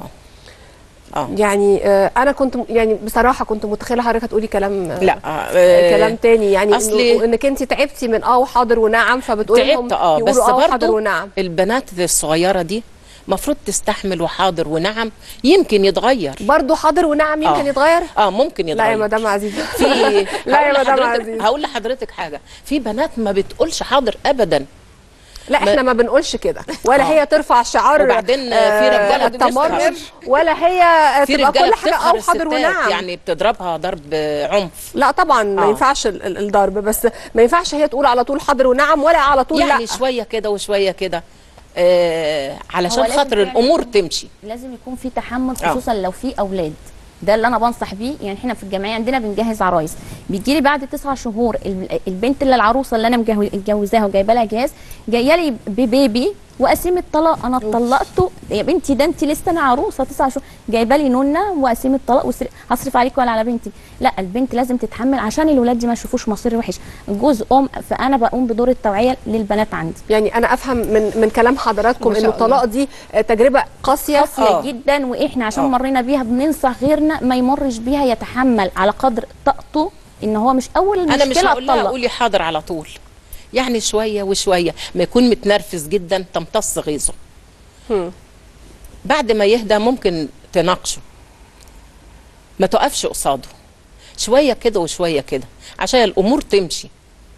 C: اه
A: يعني آه انا كنت م- يعني بصراحه كنت متخيله حضرتك هتقولي كلام آه،
C: لا
A: آه كلام تاني يعني
C: أصلي-
A: إنه انك انت تعبتي من اه وحاضر ونعم فبتقولي لهم
C: تعبت اه بس
A: يقولوا اه وحاضر
C: برضه
A: ونعم
C: البنات الصغيره دي مفروض تستحمل وحاضر ونعم يمكن يتغير
A: برضه حاضر ونعم يمكن
C: آه.
A: يتغير
C: اه ممكن يتغير
A: لا يا مدام عزيزه
C: في
A: لا يا
C: هقول
A: مدام
C: لحضرتك-
A: عزيزه
C: هقول لحضرتك حاجه في بنات ما بتقولش حاضر ابدا
A: لا احنا ما بنقولش كده ولا
C: آه.
A: هي ترفع شعار
C: وبعدين في رجالة
A: التمرد
C: بتسخر.
A: ولا هي
C: في
A: تبقى
C: رجاله
A: كل حاجه
C: بتقهر
A: اه حاضر
C: الستات
A: ونعم
C: يعني بتضربها ضرب عنف
A: لا طبعا ما
C: آه.
A: ينفعش ال- ال- الضرب بس ما ينفعش هي تقول على طول حاضر ونعم ولا على طول
C: يعني
A: لا
C: شويه كده وشويه كده آه
O: هو
C: علشان
O: لازم
C: خاطر
O: فعلاً
C: الامور
O: يكون-
C: تمشي
O: لازم يكون في تحمل
C: آه.
O: خصوصا لو في اولاد ده اللي انا بنصح بيه يعني احنا في الجمعيه عندنا بنجهز عرايس بيجي لي بعد تسعة شهور ال- البنت اللي العروسه اللي انا مجهو- متجوزاها وجايبه لها جهاز جايه لي ببيبي وقسيم الطلاق انا اتطلقت يا بنتي ده انت لسه انا عروسه تسعة شهور جايبه لي نونه وقسيم الطلاق وسر- هصرف عليك ولا على بنتي لا البنت لازم تتحمل عشان الولاد دي ما يشوفوش مصير وحش جوز ام فانا بقوم بدور التوعيه للبنات عندي
A: يعني انا افهم من من كلام حضراتكم
O: ما شاء
A: انه
O: الله.
A: الطلاق دي آه، تجربه قاسيه
O: قاسيه
A: آه.
O: جدا واحنا عشان
A: آه.
O: مرينا بيها بننصح غيرنا ما يمرش بيها يتحمل على قدر طاقته ان هو مش اول المشكله
C: انا مش هقول لها
O: اتطلق.
C: قولي حاضر على طول يعني شويه وشويه ما يكون متنرفز جدا تمتص غيظه بعد ما يهدى ممكن تناقشه ما تقفش قصاده شويه كده وشويه كده عشان الامور تمشي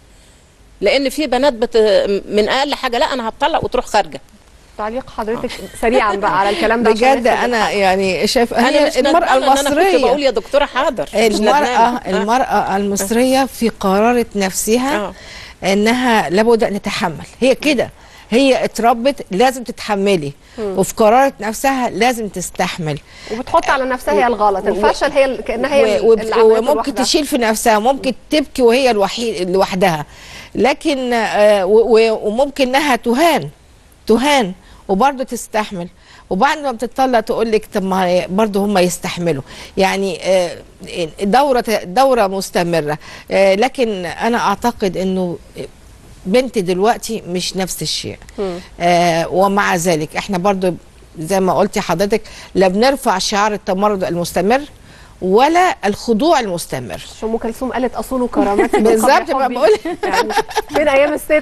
C: لان في بنات بت... من اقل حاجه لا انا هتطلق وتروح خارجه
A: تعليق حضرتك سريعا بقى على الكلام ده عشان
B: بجد
A: نختم
B: انا
A: الحلقة.
B: يعني شايف
C: أنا
B: هي
C: مش
B: المرأة
C: ندمانة إن أنا كنت
B: المصرية
C: بقول يا دكتورة حاضر مش
B: المرأة
C: ندمانة.
B: المرأة المصرية في قرارة نفسها انها لابد ان تتحمل هي كده هي اتربت لازم تتحملي
A: مم.
B: وفي قرارة نفسها لازم تستحمل
A: وبتحط على نفسها هي الغلط
B: و-
A: الفشل هي ال- كانها هي
B: و-
A: ال-
B: وب-
A: اللي عملته
B: وممكن
A: لوحدها.
B: تشيل في نفسها ممكن تبكي وهي الوحيد لوحدها لكن آه، و- و- وممكن انها تهان تهان وبرضه تستحمل وبعد ما بتطلع تقول لك طب ما هي برضه هم يستحملوا يعني آه، دوره دوره مستمره آه، لكن انا اعتقد انه بنت دلوقتي مش نفس الشيء آه ومع ذلك احنا برضو زي ما قلتي حضرتك لا بنرفع شعار التمرد المستمر ولا الخضوع المستمر
A: ام كلثوم قالت اصول كرامتي من
B: بالظبط
A: قبل
B: ما
A: حبي.
B: بقول
A: يعني فين ايام الست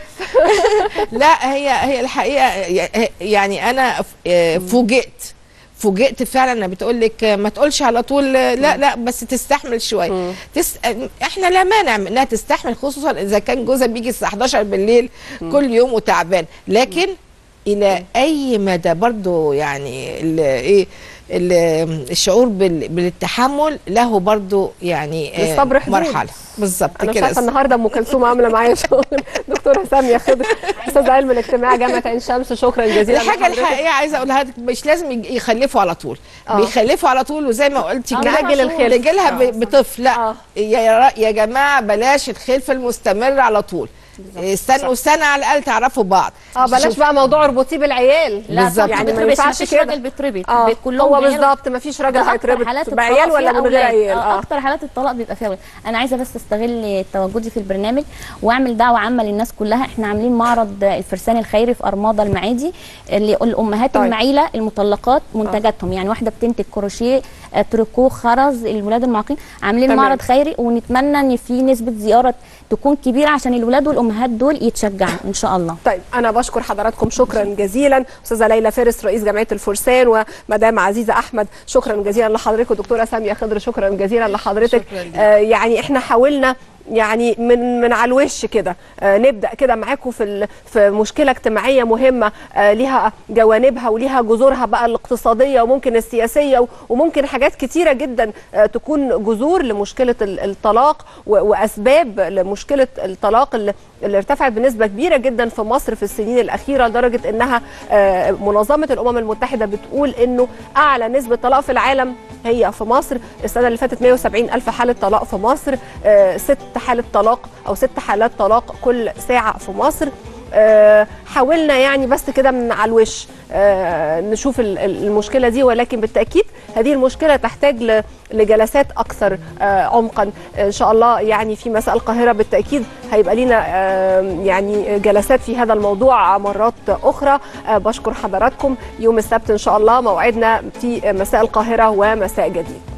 B: لا هي هي الحقيقه يعني انا ف- فوجئت فوجئت فعلا انها بتقول لك ما تقولش على طول لا لا بس تستحمل شويه تس... احنا لا مانع من انها تستحمل خصوصا اذا كان جوزها بيجي الساعه 11 بالليل كل يوم وتعبان لكن الى اي مدى برضو يعني ال- ايه ال- الشعور بال- بالتحمل له برضو يعني آه،
A: للصبر حدود.
B: مرحله بالظبط
A: انا
B: كده
A: شايفه النهارده ام كلثوم عامله معايا شغل دكتوره ساميه خضر استاذ علم الاجتماع جامعه عين شمس شكرا جزيلا
B: الحاجه
A: لحضرتك.
B: الحقيقيه عايزه اقولها لك مش لازم يج- يخلفوا على طول
A: آه.
B: بيخلفوا على طول وزي ما قلتي
A: آه،
B: كده
A: نأجل الخلف.
B: تجي لها
A: آه،
B: ب- بطفل لا يا يا جماعه بلاش الخلف المستمر على طول استنوا سنه على الاقل تعرفوا بعض
A: اه بلاش
B: شوف-
A: بقى موضوع اربطيه بالعيال
B: لا، بالظبط.
A: يعني ما
O: بتربط،
A: ينفعش
O: مفيش
A: كده
O: راجل بيتربط
A: اه
O: كلهم
A: هو
O: بيعملوا-
A: بالظبط ما فيش راجل
O: ده أكتر
A: هيتربط
O: حالات
A: بعيال
O: الطلاق
A: ولا
O: فيها
A: من غير
O: أولاد.
A: عيال
O: آه،
A: اه
O: اكتر حالات الطلاق بيبقى فيها أولاد. انا عايزه بس استغل تواجدي في البرنامج واعمل دعوه عامه للناس كلها احنا عاملين معرض الفرسان الخيري في ارماده المعادي اللي الامهات
A: طيب.
O: المعيله المطلقات منتجاتهم يعني واحده بتنتج كروشيه آه، تريكو خرز الولاد المعاقين عاملين
A: تمام.
O: معرض خيري ونتمنى ان في نسبه زياره تكون كبيره عشان الولاد والامهات دول يتشجعوا ان شاء الله
A: طيب انا بشكر حضراتكم شكرا جزيلا استاذه ليلى فارس رئيس جمعيه الفرسان ومدام عزيزه احمد شكرا جزيلا لحضرتك ودكتوره ساميه خضر شكرا جزيلا لحضرتك
B: شكراً ليك.
A: آه يعني احنا حاولنا يعني من من على الوش كده آه نبدا كده معاكم في ال- في مشكله اجتماعيه مهمه آه ليها جوانبها وليها جذورها بقى الاقتصاديه وممكن السياسيه و- وممكن حاجات كتيره جدا آه تكون جذور لمشكله ال- الطلاق و- واسباب لمشكله الطلاق اللي اللي ارتفعت بنسبه كبيره جدا في مصر في السنين الاخيره لدرجه انها آه، منظمه الامم المتحده بتقول انه اعلى نسبه طلاق في العالم هي في مصر السنه اللي فاتت 170 الف حاله طلاق في مصر آه، ست حالة طلاق او ست حالات طلاق كل ساعه في مصر آه، حاولنا يعني بس كده من على الوش آه، نشوف ال- ال- المشكله دي ولكن بالتاكيد هذه المشكله تحتاج ل- لجلسات اكثر آه، عمقا ان شاء الله يعني في مساء القاهره بالتاكيد هيبقى لنا آه، يعني جلسات في هذا الموضوع مرات اخرى آه، بشكر حضراتكم يوم السبت ان شاء الله موعدنا في مساء القاهره ومساء جديد